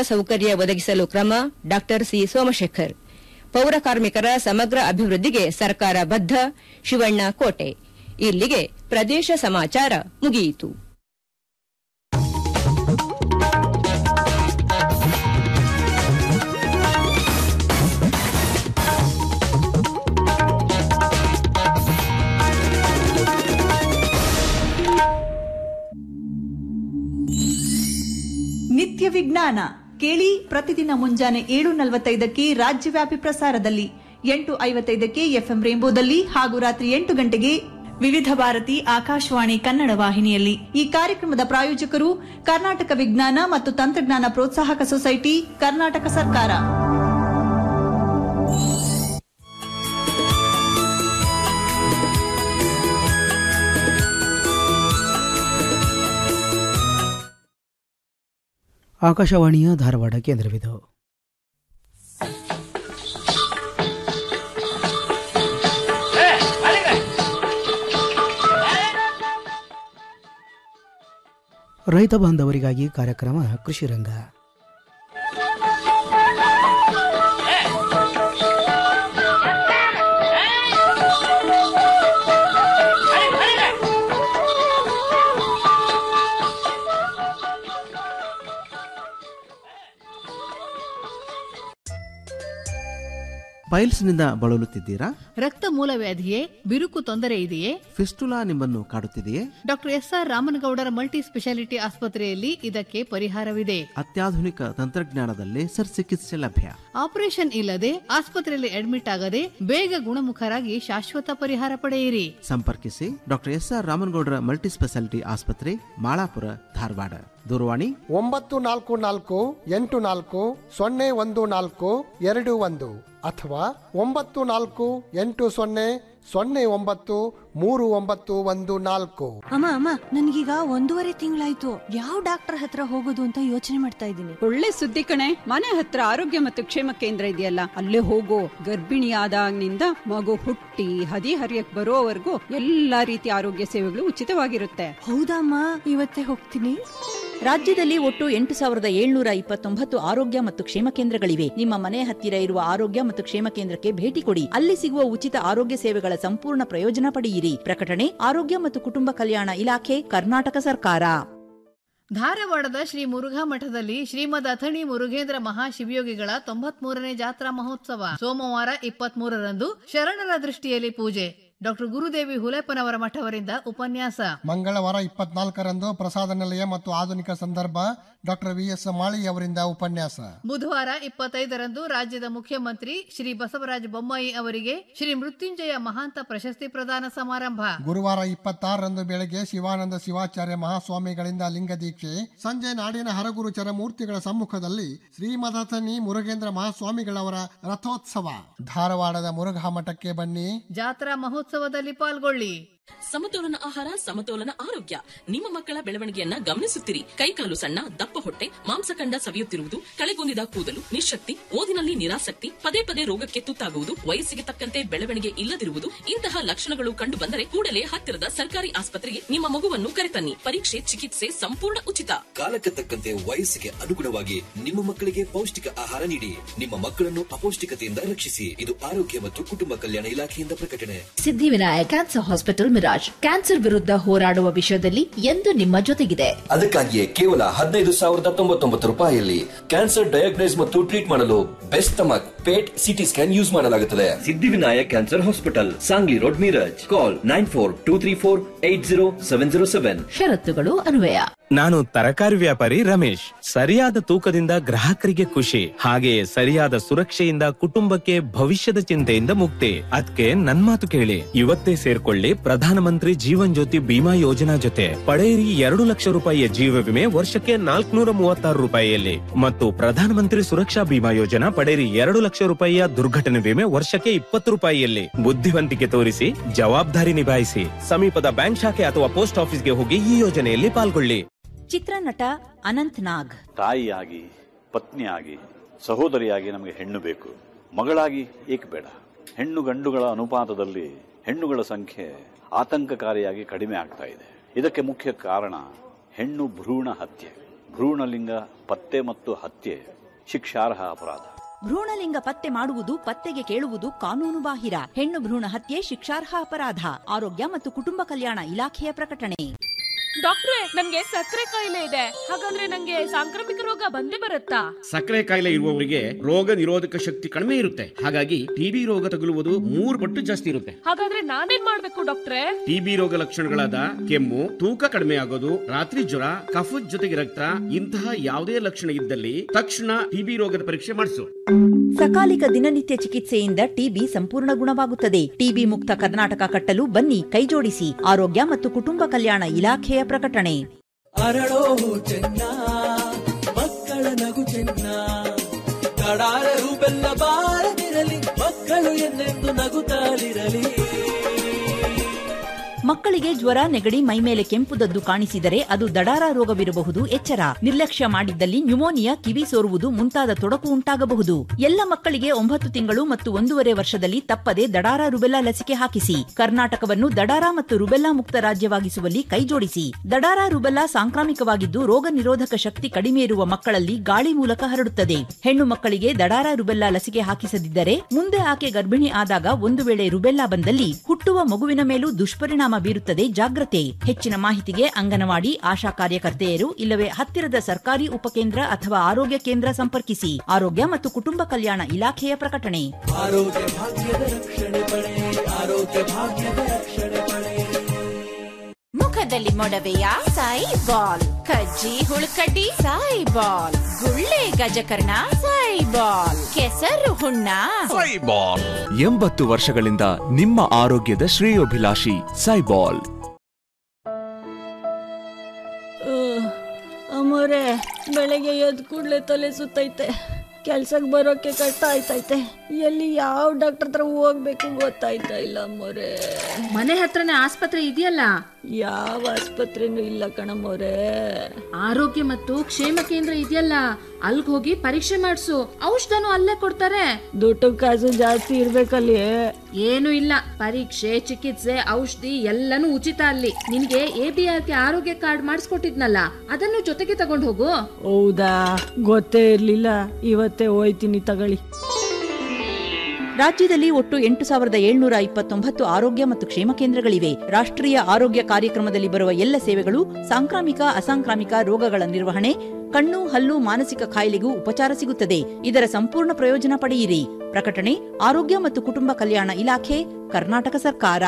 ಮೂಲಸೌಕರ್ಯ ಒದಗಿಸಲು ಕ್ರಮ ಡಾ ಸಿ ಸೋಮಶೇಖರ್ ಪೌರ ಕಾರ್ಮಿಕರ ಸಮಗ್ರ ಅಭಿವೃದ್ಧಿಗೆ ಸರ್ಕಾರ ಬದ್ಧ ಶಿವಣ್ಣ ಕೋಟೆ ಇಲ್ಲಿಗೆ ಪ್ರದೇಶ ಸಮಾಚಾರ ಮುಗಿಯಿತು ನಿತ್ಯ ವಿಜ್ಞಾನ ಕೇಳಿ ಪ್ರತಿದಿನ ಮುಂಜಾನೆ ಏಳು ನಲವತ್ತೈದಕ್ಕೆ ರಾಜ್ಯವ್ಯಾಪಿ ಪ್ರಸಾರದಲ್ಲಿ ಎಂಟು ಐವತ್ತೈದಕ್ಕೆ ಎಫ್ಎಂ ರೇಂಬೋದಲ್ಲಿ ಹಾಗೂ ರಾತ್ರಿ ಎಂಟು ಗಂಟೆಗೆ ವಿವಿಧ ಭಾರತಿ ಆಕಾಶವಾಣಿ ಕನ್ನಡ ವಾಹಿನಿಯಲ್ಲಿ ಈ ಕಾರ್ಯಕ್ರಮದ ಪ್ರಾಯೋಜಕರು ಕರ್ನಾಟಕ ವಿಜ್ಞಾನ ಮತ್ತು ತಂತ್ರಜ್ಞಾನ ಪ್ರೋತ್ಸಾಹಕ ಸೊಸೈಟಿ ಕರ್ನಾಟಕ ಸರ್ಕಾರ ಆಕಾಶವಾಣಿಯ ಧಾರವಾಡ ಕೇಂದ್ರವಿದು ರೈತ ಬಾಂಧವರಿಗಾಗಿ ಕಾರ್ಯಕ್ರಮ ಕೃಷಿ ರಂಗ ಪೈಲ್ಸ್ನಿಂದ ಬಳಲುತ್ತಿದ್ದೀರಾ ರಕ್ತ ಮೂಲವ್ಯಾಧಿಯೇ ಬಿರುಕು ತೊಂದರೆ ಇದೆಯೇ ಫಿಸ್ಟುಲಾ ನಿಮ್ಮನ್ನು ಕಾಡುತ್ತಿದೆಯೇ doctor S R Ramanagoudar multi speciality ಆಸ್ಪತ್ರೆಯಲ್ಲಿ ಇದಕ್ಕೆ ಪರಿಹಾರವಿದೆ ಅತ್ಯಾಧುನಿಕ ತಂತ್ರಜ್ಞಾನದಲ್ಲಿ ಸರ್ ಚಿಕಿತ್ಸೆ ಲಭ್ಯ ಆಪರೇಷನ್ ಇಲ್ಲದೆ ಆಸ್ಪತ್ರೆಯಲ್ಲಿ ಅಡ್ಮಿಟ್ ಆಗದೆ ಬೇಗ ಗುಣಮುಖರಾಗಿ ಶಾಶ್ವತ ಪರಿಹಾರ ಪಡೆಯಿರಿ ಸಂಪರ್ಕಿಸಿ doctor S R Ramanagoudar multi speciality ಆಸ್ಪತ್ರೆ ಮಾಳಾಪುರ ಧಾರವಾಡ ದೂರವಾಣಿ ಒಂಬತ್ತು ನಾಲ್ಕು ನಾಲ್ಕು ಎಂಟು ನಾಲ್ಕು ಸೊನ್ನೆ ಒಂದು ನಾಲ್ಕು ಎರಡು ಒಂದು ಅಥವಾ ಒಂಬತ್ತು ನಾಲ್ಕು ಎಂಟು ಸೊನ್ನೆ ಸೊನ್ನೆ ಒಂಬತ್ತು ಮೂರು ಒಂಬತ್ತು ಒಂದು ನಾಲ್ಕು ಅಮ್ಮ ಅಮ್ಮ ನನ್ಗೀಗ ಒಂದೂವರೆ ತಿಂಗಳಾಯ್ತು ಯಾವ ಡಾಕ್ಟರ್ ಹತ್ರ ಹೋಗೋದು ಅಂತ ಯೋಚನೆ ಮಾಡ್ತಾ ಇದ್ದೀನಿ ಒಳ್ಳೆ ಸುದ್ದಿ ಕಣೆ ಮನೆ ಹತ್ರ ಆರೋಗ್ಯ ಮತ್ತು ಕ್ಷೇಮ ಕೇಂದ್ರ ಇದೆಯಲ್ಲ ಅಲ್ಲೇ ಹೋಗೋ ಗರ್ಭಿಣಿ ಆದಾಗಿನಿಂದ ಮಗು ಹುಟ್ಟಿ ಹದಿ ಹರಿಯಕ್ ಬರೋವರೆಗೂ ಎಲ್ಲಾ ರೀತಿಯ ಆರೋಗ್ಯ ಸೇವೆಗಳು ಉಚಿತವಾಗಿರುತ್ತೆ ಹೌದಮ್ಮ ಇವತ್ತೇ ಹೋಗ್ತೀನಿ ರಾಜ್ಯದಲ್ಲಿ ಒಟ್ಟು ಎಂಟು ಸಾವಿರದ ಏಳ್ನೂರ ಇಪ್ಪತ್ತೊಂಬತ್ತು ಆರೋಗ್ಯ ಮತ್ತು ಕ್ಷೇಮ ಕೇಂದ್ರಗಳಿವೆ ನಿಮ್ಮ ಮನೆ ಹತ್ತಿರ ಇರುವ ಆರೋಗ್ಯ ಮತ್ತು ಕ್ಷೇಮ ಕೇಂದ್ರಕ್ಕೆ ಭೇಟಿ ಕೊಡಿ ಅಲ್ಲಿ ಸಿಗುವ ಉಚಿತ ಆರೋಗ್ಯ ಸೇವೆಗಳ ಸಂಪೂರ್ಣ ಪ್ರಯೋಜನ ಪಡೆಯಿರಿ ಪ್ರಕಟಣೆ ಆರೋಗ್ಯ ಮತ್ತು ಕುಟುಂಬ ಕಲ್ಯಾಣ ಇಲಾಖೆ ಕರ್ನಾಟಕ ಸರ್ಕಾರ ಧಾರವಾಡದ ಶ್ರೀ ಮುರುಘಾ ಮಠದಲ್ಲಿ ಶ್ರೀಮದ್ ಅಥಣಿ ಮುರುಘೇಂದ್ರ ಮಹಾಶಿವಯೋಗಿಗಳ ತೊಂಬತ್ಮೂರನೇ ಜಾತ್ರಾ ಮಹೋತ್ಸವ ಸೋಮವಾರ ಇಪ್ಪತ್ಮೂರರಂದು ಶರಣರ ದೃಷ್ಟಿಯಲ್ಲಿ ಪೂಜೆ ಡಾಕ್ಟರ್ ಗುರುದೇವಿ ಹುಲೆಪ್ಪನವರ ಮಠವರಿಂದ ಉಪನ್ಯಾಸ ಮಂಗಳವಾರ ಇಪ್ಪತ್ನಾಲ್ಕರಂದು ಪ್ರಸಾದ ನಿಲಯ ಮತ್ತು ಆಧುನಿಕ ಸಂದರ್ಭ ಡಾಕ್ಟರ್ ವಿ ಎಸ್ ಮಾಳಿ ಅವರಿಂದ ಉಪನ್ಯಾಸ ಬುಧವಾರ ಇಪ್ಪತ್ತೈದರಂದು ರಾಜ್ಯದ ಮುಖ್ಯಮಂತ್ರಿ ಶ್ರೀ ಬಸವರಾಜ ಬೊಮ್ಮಾಯಿ ಅವರಿಗೆ ಶ್ರೀ ಮೃತ್ಯುಂಜಯ ಮಹಾಂತ ಪ್ರಶಸ್ತಿ ಪ್ರದಾನ ಸಮಾರಂಭ ಗುರುವಾರ ಇಪ್ಪತ್ತಾರರಂದು ಬೆಳಗ್ಗೆ ಶಿವಾನಂದ ಶಿವಾಚಾರ್ಯ ಮಹಾಸ್ವಾಮಿಗಳಿಂದ ಲಿಂಗ ದೀಕ್ಷೆ ಸಂಜೆ ನಾಡಿನ ಹರಗುರು ಚರಮೂರ್ತಿಗಳ ಸಮ್ಮುಖದಲ್ಲಿ ಶ್ರೀಮದಥನಿ ಮುರುಗೇಂದ್ರ ಮಹಾಸ್ವಾಮಿಗಳವರ ರಥೋತ್ಸವ ಧಾರವಾಡದ ಮುರುಘಾ ಮಠಕ್ಕೆ ಬನ್ನಿ ಜಾತ್ರಾ ಮಹೋತ್ಸವದಲ್ಲಿ ಪಾಲ್ಗೊಳ್ಳಿ ಸಮತೋಲನ ಆಹಾರ ಸಮತೋಲನ ಆರೋಗ್ಯ ನಿಮ್ಮ ಮಕ್ಕಳ ಬೆಳವಣಿಗೆಯನ್ನ ಗಮನಿಸುತ್ತಿರಿ ಕೈಕಾಲು ಸಣ್ಣ ದಪ್ಪ ಹೊಟ್ಟೆ ಮಾಂಸಖಂಡ ಸವಿಯುತ್ತಿರುವುದು ಕಳೆಗುಂದಿದ ಕೂದಲು ನಿಶಕ್ತಿ ಓದಿನಲ್ಲಿ ನಿರಾಸಕ್ತಿ ಪದೇ ಪದೇ ರೋಗಕ್ಕೆ ತುತ್ತಾಗುವುದು ವಯಸ್ಸಿಗೆ ತಕ್ಕಂತೆ ಬೆಳವಣಿಗೆ ಇಲ್ಲದಿರುವುದು ಇಂತಹ ಲಕ್ಷಣಗಳು ಕಂಡು ಬಂದರೆ ಕೂಡಲೇ ಹತ್ತಿರದ ಸರ್ಕಾರಿ ಆಸ್ಪತ್ರೆಗೆ ನಿಮ್ಮ ಮಗುವನ್ನು ಕರೆತನ್ನಿ ಪರೀಕ್ಷೆ ಚಿಕಿತ್ಸೆ ಸಂಪೂರ್ಣ ಉಚಿತ ಕಾಲಕ್ಕೆ ತಕ್ಕಂತೆ ವಯಸ್ಸಿಗೆ ಅನುಗುಣವಾಗಿ ನಿಮ್ಮ ಮಕ್ಕಳಿಗೆ ಪೌಷ್ಟಿಕ ಆಹಾರ ನೀಡಿ ನಿಮ್ಮ ಮಕ್ಕಳನ್ನು ಅಪೌಷ್ಟಿಕತೆಯಿಂದ ರಕ್ಷಿಸಿ ಇದು ಆರೋಗ್ಯ ಮತ್ತು ಕುಟುಂಬ ಕಲ್ಯಾಣ ಇಲಾಖೆಯಿಂದ ಪ್ರಕಟಣೆ Siddhivinayaka cancer hospital Miraj cancer ವಿರುದ್ಧ ಹೋರಾಡುವ ವಿಷಯದಲ್ಲಿ ಎಂದು ನಿಮ್ಮ ಜೊತೆಗಿದೆ ಅದಕ್ಕಾಗಿಯೇ ಕೇವಲ ಹದಿನೈದು ಸಾವಿರದ ತೊಂಬತ್ತೊಂಬತ್ತು ರೂಪಾಯಿಯಲ್ಲಿ ಕ್ಯಾನ್ಸರ್ ಡಯಾಗ್ನೈಸ್ ಮತ್ತು ಟ್ರೀಟ್ ಮಾಡಲು best stomach PET CT scan use ಮಾಡಲಾಗುತ್ತದೆ Siddhivinayak cancer hospital Sangli road Miraj call nine four two three four eight zero seven zero seven ಷರತ್ತುಗಳು ಅನ್ವಯ ನಾನು ತರಕಾರಿ ವ್ಯಾಪಾರಿ ರಮೇಶ್ ಸರಿಯಾದ ತೂಕದಿಂದ ಗ್ರಾಹಕರಿಗೆ ಖುಷಿ ಹಾಗೆಯೇ ಸರಿಯಾದ ಸುರಕ್ಷೆಯಿಂದ ಕುಟುಂಬಕ್ಕೆ ಭವಿಷ್ಯದ ಚಿಂತೆಯಿಂದ ಮುಕ್ತಿ ಅದಕ್ಕೆ ನನ್ ಮಾತು ಕೇಳಿ ಇವತ್ತೇ ಸೇರ್ಕೊಳ್ಳಿ ಪ್ರಧಾನಮಂತ್ರಿ ಜೀವನ್ ಜ್ಯೋತಿ ಬಿಮಾ ಯೋಜನಾ ಜೊತೆ ಪಡೆಯಿರಿ ಎರಡು ಲಕ್ಷ ರೂಪಾಯಿಯ ಜೀವ ವಿಮೆ ವರ್ಷಕ್ಕೆ ನಾಲ್ಕುನೂರ ಮೂವತ್ತಾರು ರೂಪಾಯಿಯಲ್ಲಿ ಮತ್ತು ಪ್ರಧಾನಮಂತ್ರಿ ಸುರಕ್ಷಾ ಬಿಮಾ ಯೋಜನಾ ಪಡೆಯಿರಿ ಎರಡು ಲಕ್ಷ ರೂಪಾಯಿಯ ದುರ್ಘಟನೆ ವಿಮೆ ವರ್ಷಕ್ಕೆ ಇಪ್ಪತ್ತು ರೂಪಾಯಿಯಲ್ಲಿ ಬುದ್ಧಿವಂತಿಕೆ ತೋರಿಸಿ ಜವಾಬ್ದಾರಿ ನಿಭಾಯಿಸಿ ಸಮೀಪದ ಬ್ಯಾಂಕ್ ಶಾಖೆ ಅಥವಾ ಪೋಸ್ಟ್ ಆಫೀಸ್ಗೆ ಹೋಗಿ ಈ ಯೋಜನೆಯಲ್ಲಿ ಪಾಲ್ಗೊಳ್ಳಿ ಚಿತ್ರನಟ ಅನಂತ್ ನಾಗ್ ತಾಯಿಯಾಗಿ ಪತ್ನಿಯಾಗಿ ಸಹೋದರಿಯಾಗಿ ನಮಗೆ ಹೆಣ್ಣು ಬೇಕು ಮಗಳಾಗಿ ಏಕೆ ಬೇಡ ಹೆಣ್ಣು ಗಂಡುಗಳ ಅನುಪಾತದಲ್ಲಿ ಹೆಣ್ಣುಗಳ ಸಂಖ್ಯೆ ಆತಂಕಕಾರಿಯಾಗಿ ಕಡಿಮೆ ಆಗ್ತಾ ಇದೆ ಇದಕ್ಕೆ ಮುಖ್ಯ ಕಾರಣ ಹೆಣ್ಣು ಭ್ರೂಣ ಹತ್ಯೆ ಭ್ರೂಣಲಿಂಗ ಪತ್ತೆ ಮತ್ತು ಹತ್ಯೆ ಶಿಕ್ಷಾರ್ಹ ಅಪರಾಧ ಭ್ರೂಣಲಿಂಗ ಪತ್ತೆ ಮಾಡುವುದು ಪತ್ತೆಗೆ ಕೇಳುವುದು ಕಾನೂನು ಬಾಹಿರ ಹೆಣ್ಣು ಭ್ರೂಣ ಹತ್ಯೆ ಶಿಕ್ಷಾರ್ಹ ಅಪರಾಧ ಆರೋಗ್ಯ ಮತ್ತು ಕುಟುಂಬ ಕಲ್ಯಾಣ ಇಲಾಖೆಯ ಪ್ರಕಟಣೆ ಡಾಕ್ಟ್ರೆ ನನ್ಗೆ ಸಕ್ಕರೆ ಕಾಯಿಲೆ ಇದೆ ಹಾಗಂದ್ರೆ ನಂಗೆ ಸಾಂಕ್ರಾಮಿಕ ರೋಗ ಬಂದೇ ಬರುತ್ತಾ ಸಕ್ಕರೆ ಕಾಯಿಲೆ ಇರುವವರಿಗೆ ರೋಗ ನಿರೋಧಕ ಶಕ್ತಿ ಕಡಿಮೆ ಇರುತ್ತೆ ಹಾಗಾಗಿ ಟಿಬಿ ರೋಗ ತಗುಲುವುದು ಮೂರು ಪಟ್ಟು ಜಾಸ್ತಿ ಇರುತ್ತೆ ಹಾಗಾದ್ರೆ ನಾನೇನ್ ಮಾಡ್ಬೇಕು ಡಾಕ್ಟ್ರೆ ಟಿಬಿ ರೋಗ ಲಕ್ಷಣಗಳಾದ ಕೆಮ್ಮು ತೂಕ ಕಡಿಮೆ ಆಗೋದು ರಾತ್ರಿ ಜ್ವರ ಕಫದ ಜೊತೆಗೆ ರಕ್ತ ಇಂತಹ ಯಾವುದೇ ಲಕ್ಷಣ ಇದ್ದಲ್ಲಿ ತಕ್ಷಣ ಟಿಬಿ ರೋಗದ ಪರೀಕ್ಷೆ ಮಾಡಿಸು ಸಕಾಲಿಕ ದಿನನಿತ್ಯ ಚಿಕಿತ್ಸೆಯಿಂದ ಟಿಬಿ ಸಂಪೂರ್ಣ ಗುಣವಾಗುತ್ತದೆ ಟಿಬಿ ಮುಕ್ತ ಕರ್ನಾಟಕ ಕಟ್ಟಲು ಬನ್ನಿ ಕೈಜೋಡಿಸಿ ಆರೋಗ್ಯ ಮತ್ತು ಕುಟುಂಬ ಕಲ್ಯಾಣ ಇಲಾಖೆಯ ಪ್ರಕಟಣೆ ಅರಳೋ ಚೆನ್ನ ಮಕ್ಕಳ ನಗು ಚೆನ್ನ ಕಡಾರರು ಬೆಲ್ಲ ಬಾರದಿರಲಿ ಮಕ್ಕಳು ಎನ್ನೆಂದು ನಗುತ್ತಾಲಿರಲಿ ಮಕ್ಕಳಿಗೆ ಜ್ವರ ನೆಗಡಿ ಮೈಮೇಲೆ ಕೆಂಪುದದ್ದು ಕಾಣಿಸಿದರೆ ಅದು ದಡಾರ ರೋಗವಿರಬಹುದು ಎಚ್ಚರ ನಿರ್ಲಕ್ಷ್ಯ ಮಾಡಿದ್ದಲ್ಲಿ ನ್ಯುಮೋನಿಯಾ ಕಿವಿ ಸೋರುವುದು ಮುಂತಾದ ತೊಡಕು ಉಂಟಾಗಬಹುದು ಎಲ್ಲ ಮಕ್ಕಳಿಗೆ ಒಂಬತ್ತು ತಿಂಗಳು ಮತ್ತು ಒಂದೂವರೆ ವರ್ಷದಲ್ಲಿ ತಪ್ಪದೆ ದಡಾರ ರುಬೆಲ್ಲಾ ಲಸಿಕೆ ಹಾಕಿಸಿ ಕರ್ನಾಟಕವನ್ನು ದಡಾರ ಮತ್ತು ರುಬೆಲ್ಲಾ ಮುಕ್ತ ರಾಜ್ಯವಾಗಿಸುವಲ್ಲಿ ಕೈಜೋಡಿಸಿ ದಡಾರ ರುಬೆಲ್ಲಾ ಸಾಂಕ್ರಾಮಿಕವಾಗಿದ್ದು ರೋಗ ನಿರೋಧಕ ಶಕ್ತಿ ಕಡಿಮೆ ಇರುವ ಮಕ್ಕಳಲ್ಲಿ ಗಾಳಿ ಮೂಲಕ ಹರಡುತ್ತದೆ ಹೆಣ್ಣು ಮಕ್ಕಳಿಗೆ ದಡಾರ ರುಬೆಲ್ಲಾ ಲಸಿಕೆ ಹಾಕಿಸದಿದ್ದರೆ ಮುಂದೆ ಆಕೆ ಗರ್ಭಿಣಿ ಆದಾಗ ಒಂದು ವೇಳೆ ರುಬೆಲ್ಲಾ ಬಂದಲ್ಲಿ ಹುಟ್ಟುವ ಮಗುವಿನ ಮೇಲೂ ದುಷ್ಪರಿಣಾಮ ಬೀರುತ್ತದೆ ಜಾಗ್ರತೆ ಹೆಚ್ಚಿನ ಮಾಹಿತಿಗೆ ಅಂಗನವಾಡಿ ಆಶಾ ಕಾರ್ಯಕರ್ತೆಯರು ಇಲ್ಲವೇ ಹತ್ತಿರದ ಸರ್ಕಾರಿ ಉಪಕೇಂದ್ರ ಅಥವಾ ಆರೋಗ್ಯ ಕೇಂದ್ರ ಸಂಪರ್ಕಿಸಿ ಆರೋಗ್ಯ ಮತ್ತು ಕುಟುಂಬ ಕಲ್ಯಾಣ ಇಲಾಖೆಯ ಪ್ರಕಟಣೆ ಆರೋಗ್ಯ ಭಾಗ್ಯದ ರಕ್ಷಣೆ ಪಡೆ ಆರೋಗ್ಯ ಭಾಗ್ಯದ ರಕ್ಷಣೆ ಪಡೆ ಮುಖದಲ್ಲಿ ಮೊಡವೆಯ ಸಾಯಿ ಬಾಲ್ ಕಜ್ಜಿ ಹುಳುಕಡ್ಡಿ ಸಾಯಿ ಬಾಲ್ ಗುಳ್ಳೆ ಗಜಕರ್ಣ ಸಾಯಿ ಬಾಲ್ ಕೆಸರು ಹುಣ್ಣ ಸೈಬಾಲ್ ಎಂಬತ್ತು ವರ್ಷಗಳಿಂದ ನಿಮ್ಮ ಆರೋಗ್ಯದ ಶ್ರೇಯೋಭಿಲಾಷಿ ಸೈಬಾಲ್ ಅಮ್ಮೋರೆ ಬೆಳಗ್ಗೆ ಎದ್ದು ಕೂಡಲೇ ತಲೆ ಸುತ್ತೈತೆ ಕೆಲ್ಸಕ್ಕೆ ಬರೋಕೆ ಕಷ್ಟ ಆಯ್ತೈತೆ ಎಲ್ಲಿ ಯಾವ ಡಾಕ್ಟರ್ ಹತ್ರ ಹೋಗ್ಬೇಕು ಗೊತ್ತಾಯ್ತಾ ಇಲ್ಲ ಅಮ್ಮೋರೆ ಮನೆ ಹತ್ರನೇ ಆಸ್ಪತ್ರೆ ಇದೆಯಲ್ಲ ಯಾವ ಆಸ್ಪತ್ರೆನೂ ಇಲ್ಲ ಕಣಮ್ಮೋರೆ ಆರೋಗ್ಯ ಮತ್ತು ಕ್ಷೇಮ ಕೇಂದ್ರ ಇದೆಯಲ್ಲ ಅಲ್ಗ್ ಹೋಗಿ ಪರೀಕ್ಷೆ ಮಾಡಿಸು ಔಷಧನು ಅಲ್ಲೇ ಕೊಡ್ತಾರೆ ದುಡ್ಡು ಕಾಸು ಜಾಸ್ತಿ ಇರ್ಬೇಕಲ್ಲಿ ಏನು ಇಲ್ಲ ಪರೀಕ್ಷೆ ಚಿಕಿತ್ಸೆ ಔಷಧಿ ಎಲ್ಲನೂ ಉಚಿತ ಅಲ್ಲಿ ನಿನ್ಗೆ A B R K Arogya card ಮಾಡಿಸ್ಕೊಟ್ಟಿದ್ನಲ್ಲ ಅದನ್ನು ಜೊತೆಗೆ ತಗೊಂಡ್ ಹೋಗು ಹೌದಾ ಗೊತ್ತೇ ಇರ್ಲಿಲ್ಲ ಇವತ್ತೇ ಹೋಯ್ತೀನಿ ತಗೊಳ್ಳಿ ರಾಜ್ಯದಲ್ಲಿ ಒಟ್ಟು ಎಂಟು ಸಾವಿರದ ಏಳ್ನೂರ ಇಪ್ಪತ್ತೊಂಬತ್ತು ಆರೋಗ್ಯ ಮತ್ತು ಕ್ಷೇಮ ಕೇಂದ್ರಗಳಿವೆ ರಾಷ್ಟ್ರೀಯ ಆರೋಗ್ಯ ಕಾರ್ಯಕ್ರಮದಲ್ಲಿ ಬರುವ ಎಲ್ಲ ಸೇವೆಗಳು ಸಾಂಕ್ರಾಮಿಕ ಅಸಾಂಕ್ರಾಮಿಕ ರೋಗಗಳ ನಿರ್ವಹಣೆ ಕಣ್ಣು ಹಲ್ಲು ಮಾನಸಿಕ ಕಾಯಿಲೆಗೂ ಉಪಚಾರ ಸಿಗುತ್ತದೆ ಇದರ ಸಂಪೂರ್ಣ ಪ್ರಯೋಜನ ಪಡೆಯಿರಿ ಪ್ರಕಟಣೆ ಆರೋಗ್ಯ ಮತ್ತು ಕುಟುಂಬ ಕಲ್ಯಾಣ ಇಲಾಖೆ ಕರ್ನಾಟಕ ಸರ್ಕಾರ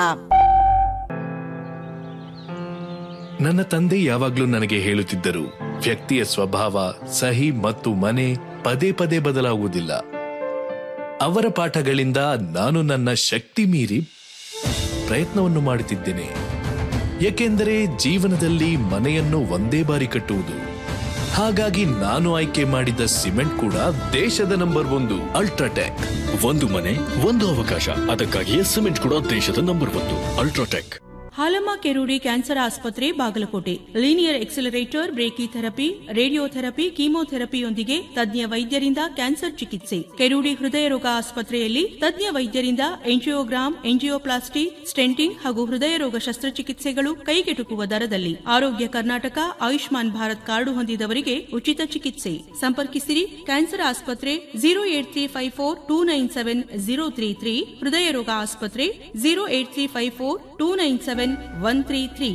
ನನ್ನ ತಂದೆ ಯಾವಾಗ್ಲೂ ನನಗೆ ಹೇಳುತ್ತಿದ್ದರು ವ್ಯಕ್ತಿಯ ಸ್ವಭಾವ ಸಹಿ ಮತ್ತು ಮನೆ ಪದೇ ಪದೇ ಬದಲಾಗುವುದಿಲ್ಲ ಅವರ ಪಾಠಗಳಿಂದ ನಾನು ನನ್ನ ಶಕ್ತಿ ಮೀರಿ ಪ್ರಯತ್ನವನ್ನು ಮಾಡುತ್ತಿದ್ದೇನೆ ಏಕೆಂದರೆ ಜೀವನದಲ್ಲಿ ಮನೆಯನ್ನು ಒಂದೇ ಬಾರಿ ಕಟ್ಟುವುದು ಹಾಗಾಗಿ ನಾನು ಆಯ್ಕೆ ಮಾಡಿದ ಸಿಮೆಂಟ್ ಕೂಡ ದೇಶದ ನಂಬರ್ ಒಂದು ಅಲ್ಟ್ರಾಟೆಕ್ ಒಂದು ಮನೆ ಒಂದು ಅವಕಾಶ ಅದಕ್ಕಾಗಿಯೇ ಸಿಮೆಂಟ್ ಕೂಡ ದೇಶದ ನಂಬರ್ ಒಂದು ಅಲ್ಟ್ರಾಟೆಕ್ ಹಾಲಮ್ಮ ಕೆರೂಡಿ ಕ್ಯಾನ್ಸರ್ ಆಸ್ಪತ್ರೆ Bagalkote linear accelerator brachytherapy radiotherapy ಕೀಮೋಥೆರಪಿಯೊಂದಿಗೆ ತಜ್ಞ ವೈದ್ಯರಿಂದ ಕ್ಯಾನ್ಸರ್ ಚಿಕಿತ್ಸೆ ಕೆರೂಡಿ ಹೃದಯ ರೋಗ ಆಸ್ಪತ್ರೆಯಲ್ಲಿ ತಜ್ಞ ವೈದ್ಯರಿಂದ ಎಂಜಿಯೋಗ್ರಾಮ್ ಎಂಜಿಯೋಪ್ಲಾಸ್ಟಿ ಸ್ಟೆಂಟಿಂಗ್ ಹಾಗೂ ಹೃದಯ ರೋಗ ಶಸ್ತ್ರಚಿಕಿತ್ಸೆಗಳು ಕೈಗೆಟುಕುವ ದರದಲ್ಲಿ ಆರೋಗ್ಯ ಕರ್ನಾಟಕ ಆಯುಷ್ಮಾನ್ ಭಾರತ್ ಕಾರ್ಡು ಹೊಂದಿದವರಿಗೆ ಉಚಿತ ಚಿಕಿತ್ಸೆ ಸಂಪರ್ಕಿಸಿರಿ ಕ್ಯಾನ್ಸರ್ ಆಸ್ಪತ್ರೆ zero eight three five four two nine seven zero three three ಹೃದಯ ರೋಗ ಆಸ್ಪತ್ರೆ zero eight three five four two nine seven one three three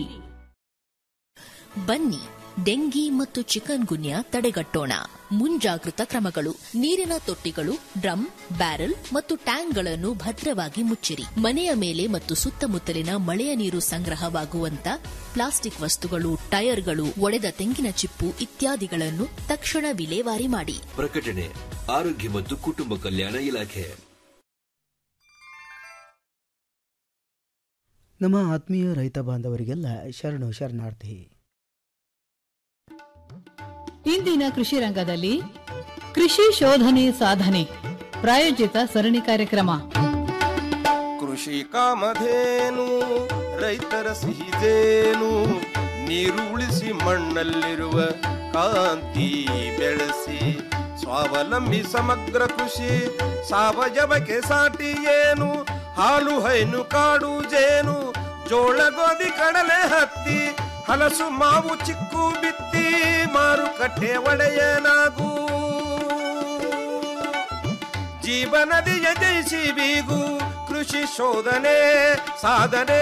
ಬನ್ನಿ ಡೆಂಗಿ ಮತ್ತು ಚಿಕನ್ ಗುನ್ಯಾ ತಡೆಗಟ್ಟೋಣ ಮುಂಜಾಗೃತ ಕ್ರಮಗಳು ನೀರಿನ ತೊಟ್ಟಿಗಳು ಡ್ರಮ್ ಬ್ಯಾರೆಲ್ ಮತ್ತು ಟ್ಯಾಂಕ್ಗಳನ್ನು ಭದ್ರವಾಗಿ ಮುಚ್ಚಿರಿ ಮನೆಯ ಮೇಲೆ ಮತ್ತು ಸುತ್ತಮುತ್ತಲಿನ ಮಳೆಯ ನೀರು ಸಂಗ್ರಹವಾಗುವಂತ ಪ್ಲಾಸ್ಟಿಕ್ ವಸ್ತುಗಳು ಟೈರ್ಗಳು ಒಡೆದ ತೆಂಗಿನ ಚಿಪ್ಪು ಇತ್ಯಾದಿಗಳನ್ನು ತಕ್ಷಣ ವಿಲೇವಾರಿ ಮಾಡಿ ಪ್ರಕಟಣೆ ಆರೋಗ್ಯ ಮತ್ತು ಕುಟುಂಬ ಕಲ್ಯಾಣ ಇಲಾಖೆ ನಮ್ಮ ಆತ್ಮೀಯ ರೈತ ಬಾಂಧವರಿಗೆಲ್ಲ ಶರಣು ಶರಣಾರ್ಥಿ ಇಂದಿನ ಕೃಷಿ ರಂಗದಲ್ಲಿ ಕೃಷಿ ಶೋಧನೆ ಸಾಧನೆ ಪ್ರಾಯೋಜಿತ ಸರಣಿ ಕಾರ್ಯಕ್ರಮ ಕೃಷಿ ಕಾಮಧೇನು ರೈತರ ಸಿಹಿದೇನು ನೀರು ಉಳಿಸಿ ಮಣ್ಣಲ್ಲಿರುವ ಕಾಂತಿ ಬೆಳೆಸಿ ಸ್ವಾವಲಂಬಿ ಸಮಗ್ರ ಕೃಷಿ ಸಾವಯವಕ್ಕೆ ಸಾಟಿ ಏನು ಹಾಲು ಹೈನು ಕಾಡು ಜೇನು ಜೋಳ ಗೋಧಿ ಕಡಲೆ ಹತ್ತಿ ಹಲಸು ಮಾವು ಚಿಕ್ಕು ಬಿತ್ತಿ ಮಾರುಕಟ್ಟೆ ಒಡೆಯನಾಗೂ ಜೀವನದಿಯ ಜಯಿಸಿ ಬೀಗು ಕೃಷಿ ಶೋಧನೆ ಸಾಧನೆ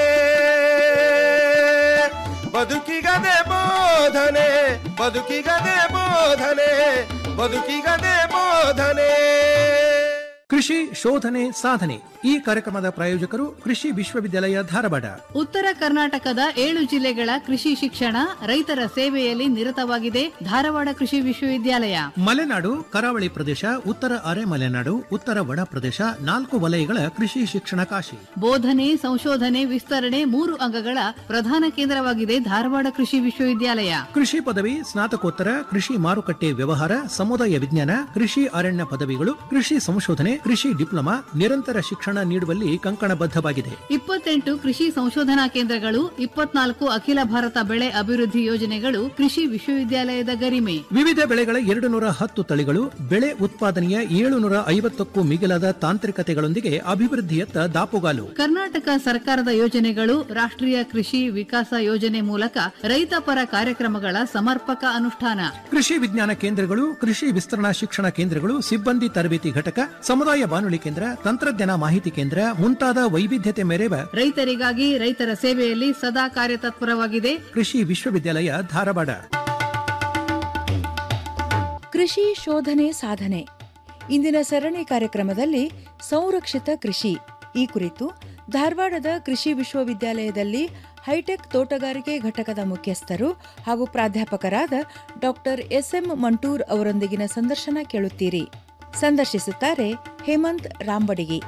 ಬದುಕಿಗದೆ ಬೋಧನೆ ಬದುಕಿಗದೆ ಬೋಧನೆ ಬದುಕಿಗದೆ ಬೋಧನೆ ಕೃಷಿ ಶೋಧನೆ ಸಾಧನೆ ಈ ಕಾರ್ಯಕ್ರಮದ ಪ್ರಾಯೋಜಕರು ಕೃಷಿ ವಿಶ್ವವಿದ್ಯಾಲಯ ಧಾರವಾಡ ಉತ್ತರ ಕರ್ನಾಟಕದ ಏಳು ಜಿಲ್ಲೆಗಳ ಕೃಷಿ ಶಿಕ್ಷಣ ರೈತರ ಸೇವೆಯಲ್ಲಿ ನಿರತವಾಗಿದೆ ಧಾರವಾಡ ಕೃಷಿ ವಿಶ್ವವಿದ್ಯಾಲಯ ಮಲೆನಾಡು ಕರಾವಳಿ ಪ್ರದೇಶ ಉತ್ತರ ಅರೆ ಮಲೆನಾಡು ಉತ್ತರ ಒಣ ಪ್ರದೇಶ ನಾಲ್ಕು ವಲಯಗಳ ಕೃಷಿ ಶಿಕ್ಷಣ ಕಾಶಿ ಬೋಧನೆ ಸಂಶೋಧನೆ ವಿಸ್ತರಣೆ ಮೂರು ಅಂಗಗಳ ಪ್ರಧಾನ ಕೇಂದ್ರವಾಗಿದೆ ಧಾರವಾಡ ಕೃಷಿ ವಿಶ್ವವಿದ್ಯಾಲಯ ಕೃಷಿ ಪದವಿ ಸ್ನಾತಕೋತ್ತರ ಕೃಷಿ ಮಾರುಕಟ್ಟೆ ವ್ಯವಹಾರ ಸಮುದಾಯ ವಿಜ್ಞಾನ ಕೃಷಿ ಅರಣ್ಯ ಪದವಿಗಳು ಕೃಷಿ ಸಂಶೋಧನೆ ಕೃಷಿ ಡಿಪ್ಲೊಮಾ ನಿರಂತರ ಶಿಕ್ಷಣ ನೀಡುವಲ್ಲಿ ಕಂಕಣಬದ್ಧವಾಗಿದೆ ಇಪ್ಪತ್ತೆಂಟು ಕೃಷಿ ಸಂಶೋಧನಾ ಕೇಂದ್ರಗಳು ಇಪ್ಪತ್ನಾಲ್ಕು ಅಖಿಲ ಭಾರತ ಬೆಳೆ ಅಭಿವೃದ್ಧಿ ಯೋಜನೆಗಳು ಕೃಷಿ ವಿಶ್ವವಿದ್ಯಾಲಯದ ಗರಿಮೆ ವಿವಿಧ ಬೆಳೆಗಳ ಎರಡು ನೂರ ಹತ್ತು ತಳಿಗಳು ಬೆಳೆ ಉತ್ಪಾದನೆಯ ಏಳುನೂರ ಐವತ್ತಕ್ಕೂ ಮಿಗಿಲಾದ ತಾಂತ್ರಿಕತೆಗಳೊಂದಿಗೆ ಅಭಿವೃದ್ಧಿಯತ್ತ ದಾಪುಗಾಲು ಕರ್ನಾಟಕ ಸರ್ಕಾರದ ಯೋಜನೆಗಳು ರಾಷ್ಟ್ರೀಯ ಕೃಷಿ ವಿಕಾಸ ಯೋಜನೆ ಮೂಲಕ ರೈತಪರ ಕಾರ್ಯಕ್ರಮಗಳ ಸಮರ್ಪಕ ಅನುಷ್ಠಾನ ಕೃಷಿ ವಿಜ್ಞಾನ ಕೇಂದ್ರಗಳು ಕೃಷಿ ವಿಸ್ತರಣಾ ಶಿಕ್ಷಣ ಕೇಂದ್ರಗಳು ಸಿಬ್ಬಂದಿ ತರಬೇತಿ ಘಟಕ ಸಮುದಾಯ ಬಾನುಲಿ ಕೇಂದ್ರ ತಂತ್ರಜ್ಞಾನ ಮಾಹಿತಿ ಕೇಂದ್ರ ಮುಂತಾದ ವೈವಿಧ್ಯತೆ ಮೆರೆವ ರೈತರಿಗಾಗಿ ರೈತರ ಸೇವೆಯಲ್ಲಿ ಸದಾ ಕಾರ್ಯತತ್ಪರವಾಗಿದೆ ಕೃಷಿ ವಿಶ್ವವಿದ್ಯಾಲಯ ಧಾರವಾಡ ಕೃಷಿ ಶೋಧನೆ ಸಾಧನೆ ಇಂದಿನ ಸರಣಿ ಕಾರ್ಯಕ್ರಮದಲ್ಲಿ ಸಂರಕ್ಷಿತ ಕೃಷಿ ಈ ಕುರಿತು ಧಾರವಾಡದ ಕೃಷಿ ವಿಶ್ವವಿದ್ಯಾಲಯದಲ್ಲಿ ಹೈಟೆಕ್ ತೋಟಗಾರಿಕೆ ಘಟಕದ ಮುಖ್ಯಸ್ಥರು ಹಾಗೂ ಪ್ರಾಧ್ಯಾಪಕರಾದ ಡಾಕ್ಟರ್ ಎಸ್ಎಂ ಮಂಟೂರ್ ಅವರೊಂದಿಗಿನ ಸಂದರ್ಶನ ಕೇಳುತ್ತೀರಿ ಸಂದರ್ಶಿಸುತ್ತಾರೆ ಹೇಮಂತ್ ರಾಂಬಡಿಗಿ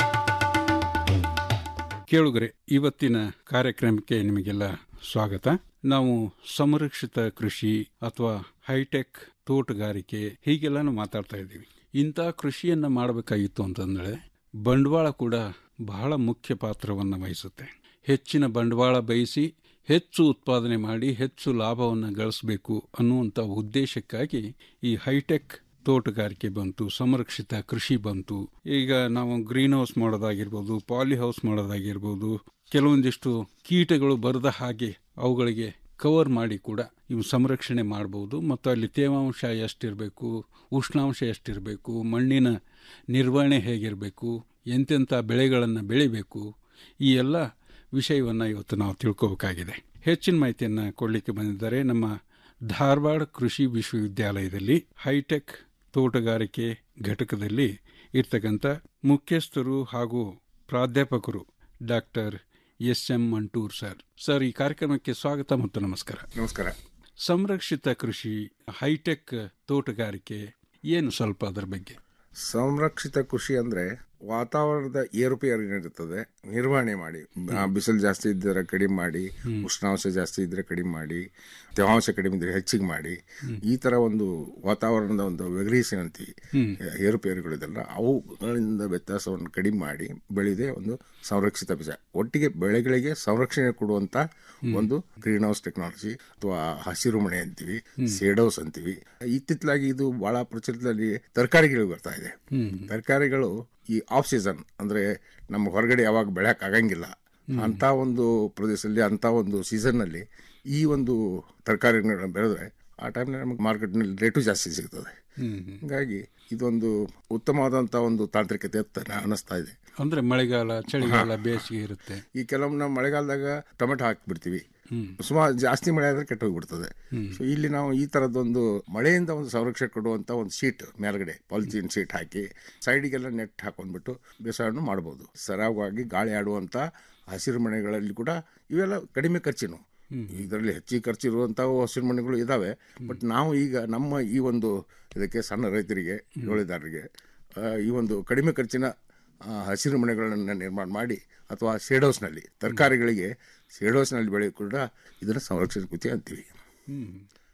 ಕೇಳುಗರೆ ಇವತ್ತಿನ ಕಾರ್ಯಕ್ರಮಕ್ಕೆ ನಿಮಗೆಲ್ಲ ಸ್ವಾಗತ ನಾವು ಸಂರಕ್ಷಿತ ಕೃಷಿ ಅಥವಾ ಹೈಟೆಕ್ ತೋಟಗಾರಿಕೆ ಹೀಗೆಲ್ಲಾನು ಮಾತಾಡ್ತಾ ಇದ್ದೀವಿ ಇಂಥ ಕೃಷಿಯನ್ನ ಮಾಡಬೇಕಾಗಿತ್ತು ಅಂತಂದ್ರೆ ಬಂಡವಾಳ ಕೂಡ ಬಹಳ ಮುಖ್ಯ ಪಾತ್ರವನ್ನು ವಹಿಸುತ್ತೆ ಹೆಚ್ಚಿನ ಬಂಡವಾಳ ಬಯಸಿ ಹೆಚ್ಚು ಉತ್ಪಾದನೆ ಮಾಡಿ ಹೆಚ್ಚು ಲಾಭವನ್ನು ಗಳಿಸಬೇಕು ಅನ್ನುವಂಥ ಉದ್ದೇಶಕ್ಕಾಗಿ ಈ ಹೈಟೆಕ್ ತೋಟಗಾರಿಕೆ ಬಂತು ಸಂರಕ್ಷಿತ ಕೃಷಿ ಬಂತು ಈಗ ನಾವು ಗ್ರೀನ್ ಹೌಸ್ ಮಾಡೋದಾಗಿರ್ಬೋದು ಪಾಲಿ ಹೌಸ್ ಮಾಡೋದಾಗಿರ್ಬೋದು ಕೆಲವೊಂದಿಷ್ಟು ಕೀಟಗಳು ಬರದ ಹಾಗೆ ಅವುಗಳಿಗೆ ಕವರ್ ಮಾಡಿ ಕೂಡ ಇವು ಸಂರಕ್ಷಣೆ ಮಾಡ್ಬೋದು ಮತ್ತು ಅಲ್ಲಿ ತೇವಾಂಶ ಎಷ್ಟಿರಬೇಕು ಉಷ್ಣಾಂಶ ಎಷ್ಟಿರಬೇಕು ಮಣ್ಣಿನ ನಿರ್ವಹಣೆ ಹೇಗಿರಬೇಕು ಎಂತೆಂಥ ಬೆಳೆಗಳನ್ನು ಬೆಳಿಬೇಕು ಈ ಎಲ್ಲ ವಿಷಯವನ್ನು ಇವತ್ತು ನಾವು ತಿಳ್ಕೋಬೇಕಾಗಿದೆ ಹೆಚ್ಚಿನ ಮಾಹಿತಿಯನ್ನು ಕೊಡಲಿಕ್ಕೆ ಬಂದಿದ್ದಾರೆ ನಮ್ಮ ಧಾರವಾಡ ಕೃಷಿ ವಿಶ್ವವಿದ್ಯಾಲಯದಲ್ಲಿ ಹೈಟೆಕ್ ತೋಟಗಾರಿಕೆ ಘಟಕದಲ್ಲಿ ಇರ್ತಕ್ಕಂಥ ಮುಖ್ಯಸ್ಥರು ಹಾಗೂ ಪ್ರಾಧ್ಯಾಪಕರು doctor S M Mantur sir sir ಈ ಕಾರ್ಯಕ್ರಮಕ್ಕೆ ಸ್ವಾಗತ ಮತ್ತು ನಮಸ್ಕಾರ ನಮಸ್ಕಾರ ಸಂರಕ್ಷಿತ ಕೃಷಿ ಹೈಟೆಕ್ ತೋಟಗಾರಿಕೆ ಏನು ಸ್ವಲ್ಪ ಅದರ ಬಗ್ಗೆ ಸಂರಕ್ಷಿತ ಕೃಷಿ ಅಂದ್ರೆ ವಾತಾವರಣದ ಏರುಪೇರು ಏನಿರುತ್ತದೆ ನಿರ್ವಹಣೆ ಮಾಡಿ ಆ, ಬಿಸಿಲು ಜಾಸ್ತಿ ಇದ್ದರೆ ಕಡಿಮೆ ಮಾಡಿ ಉಷ್ಣಾಂಶ ಜಾಸ್ತಿ ಇದ್ರೆ ಕಡಿಮೆ ಮಾಡಿ ತೇವಾಂಶ ಕಡಿಮೆ ಇದ್ರೆ ಹೆಚ್ಚಿಗೆ ಮಾಡಿ ಈ ತರ ಒಂದು ವಾತಾವರಣದ ಒಂದು ವೆಗರೀಷನ್ ಅಂತೀವಿ ಹ್ಮ್. ಏರುಪೇರುಗಳಿದೆಲ್ಲ ಅವುಗಳಿಂದ ವ್ಯತ್ಯಾಸವನ್ನು ಕಡಿಮೆ ಮಾಡಿ ಬೆಳೆದೇ ಒಂದು ಸಂರಕ್ಷಿತ ಬೀಜ ಒಟ್ಟಿಗೆ ಬೆಳೆಗಳಿಗೆ ಸಂರಕ್ಷಣೆ ಕೊಡುವಂತ ಒಂದು ಗ್ರೀನ್ ಹೌಸ್ ಟೆಕ್ನಾಲಜಿ ಅಥವಾ ಹಸಿರು ಮನೆ ಅಂತೀವಿ ಸೇಡ್ ಹೌಸ್ ಅಂತೀವಿ ಇತ್ತಿತ್ತಲಾಗಿ ಇದು ಬಹಳ ಪ್ರಚಲಿತದಲ್ಲಿ ತರಕಾರಿಗಳು ಬರ್ತಾ ಇದೆ ತರಕಾರಿಗಳು ಈ ಆಫ್ ಸೀಸನ್ ಅಂದ್ರೆ ನಮ್ಮ ಹೊರಗಡೆ ಯಾವಾಗ ಬೆಳೆಯಕ್ ಆಗಂಗಿಲ್ಲ ಅಂತ ಒಂದು ಪ್ರದೇಶದಲ್ಲಿ ಅಂತ ಒಂದು ಸೀಸನ್ನಲ್ಲಿ ಈ ಒಂದು ತರಕಾರಿಗಳನ್ನ ಬೆಳೆದ್ರೆ ಆ ಟೈಮ್ನಲ್ಲಿ ನಮಗೆ ಮಾರ್ಕೆಟ್ನಲ್ಲಿ ರೇಟು ಜಾಸ್ತಿ ಸಿಗ್ತದೆ ಹೀಗಾಗಿ ಇದೊಂದು ಉತ್ತಮವಾದಂಥ ಒಂದು ತಾಂತ್ರಿಕತೆ ಅಂತ ನಾ- ಅನ್ನಿಸ್ತಾ ಇದೆ ಅಂದ್ರೆ ಮಳೆಗಾಲ ಚಳಿಗಾಲ ಬೇಸಿಗೆ ಇರುತ್ತೆ ಈ ಕೆಲವೊಮ್ಮೆ ನಾವು ಮಳೆಗಾಲದಾಗ ಟೊಮೆಟೊ ಹಾಕಿಬಿಡ್ತೀವಿ ಸುಮಾರು ಜಾಸ್ತಿ ಮಳೆ ಆದ್ರೆ ಕೆಟ್ಟು ಹೋಗ್ಬಿಡ್ತದೆ ಸೊ ಇಲ್ಲಿ ನಾವು ಈ ತರದೊಂದು ಮಳೆಯಿಂದ ಒಂದು ಸಂರಕ್ಷಣೆ ಕೊಡುವಂತ ಒಂದು ಶೀಟ್ ಮೇಲ್ಗಡೆ ಪಾಲಿಥೀನ್ ಶೀಟ್ ಹಾಕಿ ಸೈಡಿಗೆಲ್ಲ ನೆಟ್ ಹಾಕೊಂಡ್ಬಿಟ್ಟು ಬೇಸಾಯವನ್ನು ಮಾಡ್ಬೋದು ಸರಾಗವಾಗಿ ಗಾಳಿ ಆಡುವಂತ ಹಸಿರು ಮನೆಗಳಲ್ಲಿ ಕೂಡ ಇವೆಲ್ಲ ಕಡಿಮೆ ಖರ್ಚಿನು ಇದರಲ್ಲಿ ಹೆಚ್ಚಿಗೆ ಖರ್ಚಿರುವಂತಹ ಹಸಿರು ಮನೆಗಳು ಇದಾವೆ ಬಟ್ ನಾವು ಈಗ ನಮ್ಮ ಈ ಒಂದು ಇದಕ್ಕೆ ಸಣ್ಣ ರೈತರಿಗೆ ಜೋಳಿದಾರರಿಗೆ ಆ, ಈ ಒಂದು ಕಡಿಮೆ ಖರ್ಚಿನ ಆ, ಹಸಿರು ಮನೆಗಳನ್ನು ನಿರ್ಮಾಣ ಮಾಡಿ ಅಥವಾ ಶೇಡ್ ಹೌಸ್ನಲ್ಲಿ ತರಕಾರಿಗಳಿಗೆ ಶೇಡ್ ಹೌಸ್ನಲ್ಲಿ ಬೆಳೆಯೋ ಕೂಡ ಇದನ್ನು ಸಂರಕ್ಷಣೆ ಕೃತಿ ಅಂತೀವಿ ಹ್ಮ್.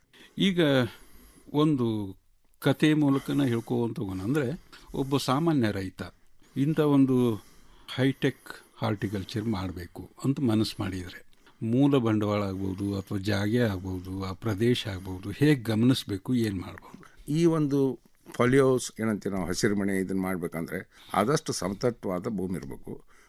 ಈಗ ಒಂದು ಕತೆ ಮೂಲಕನ ಹೇಳ್ಕೋವಂತ ಹೋಗೋಣ ಅಂದರೆ ಒಬ್ಬ ಸಾಮಾನ್ಯ ರೈತ ಇಂಥ ಒಂದು ಹೈಟೆಕ್ ಹಾರ್ಟಿಕಲ್ಚರ್ ಮಾಡಬೇಕು ಅಂತ ಮನಸ್ಸು ಮಾಡಿದರೆ ಮೂಲ ಬಂಡವಾಳ ಆಗ್ಬೋದು ಅಥವಾ ಜಾಗೆ ಆಗ್ಬೋದು ಆ ಪ್ರದೇಶ ಆಗ್ಬೋದು ಹೇಗೆ ಗಮನಿಸಬೇಕು ಏನು ಮಾಡ್ಬೋದು ಈ ಒಂದು ಪಾಲಿಹೌಸ್ ಏನಂತೀವಿ ನಾವು ಹಸಿರು ಮನೆ ಇದನ್ನು ಮಾಡಬೇಕಂದ್ರೆ ಆದಷ್ಟು ಸಮತಟ್ವಾದ ಭೂಮಿ ಇರಬೇಕು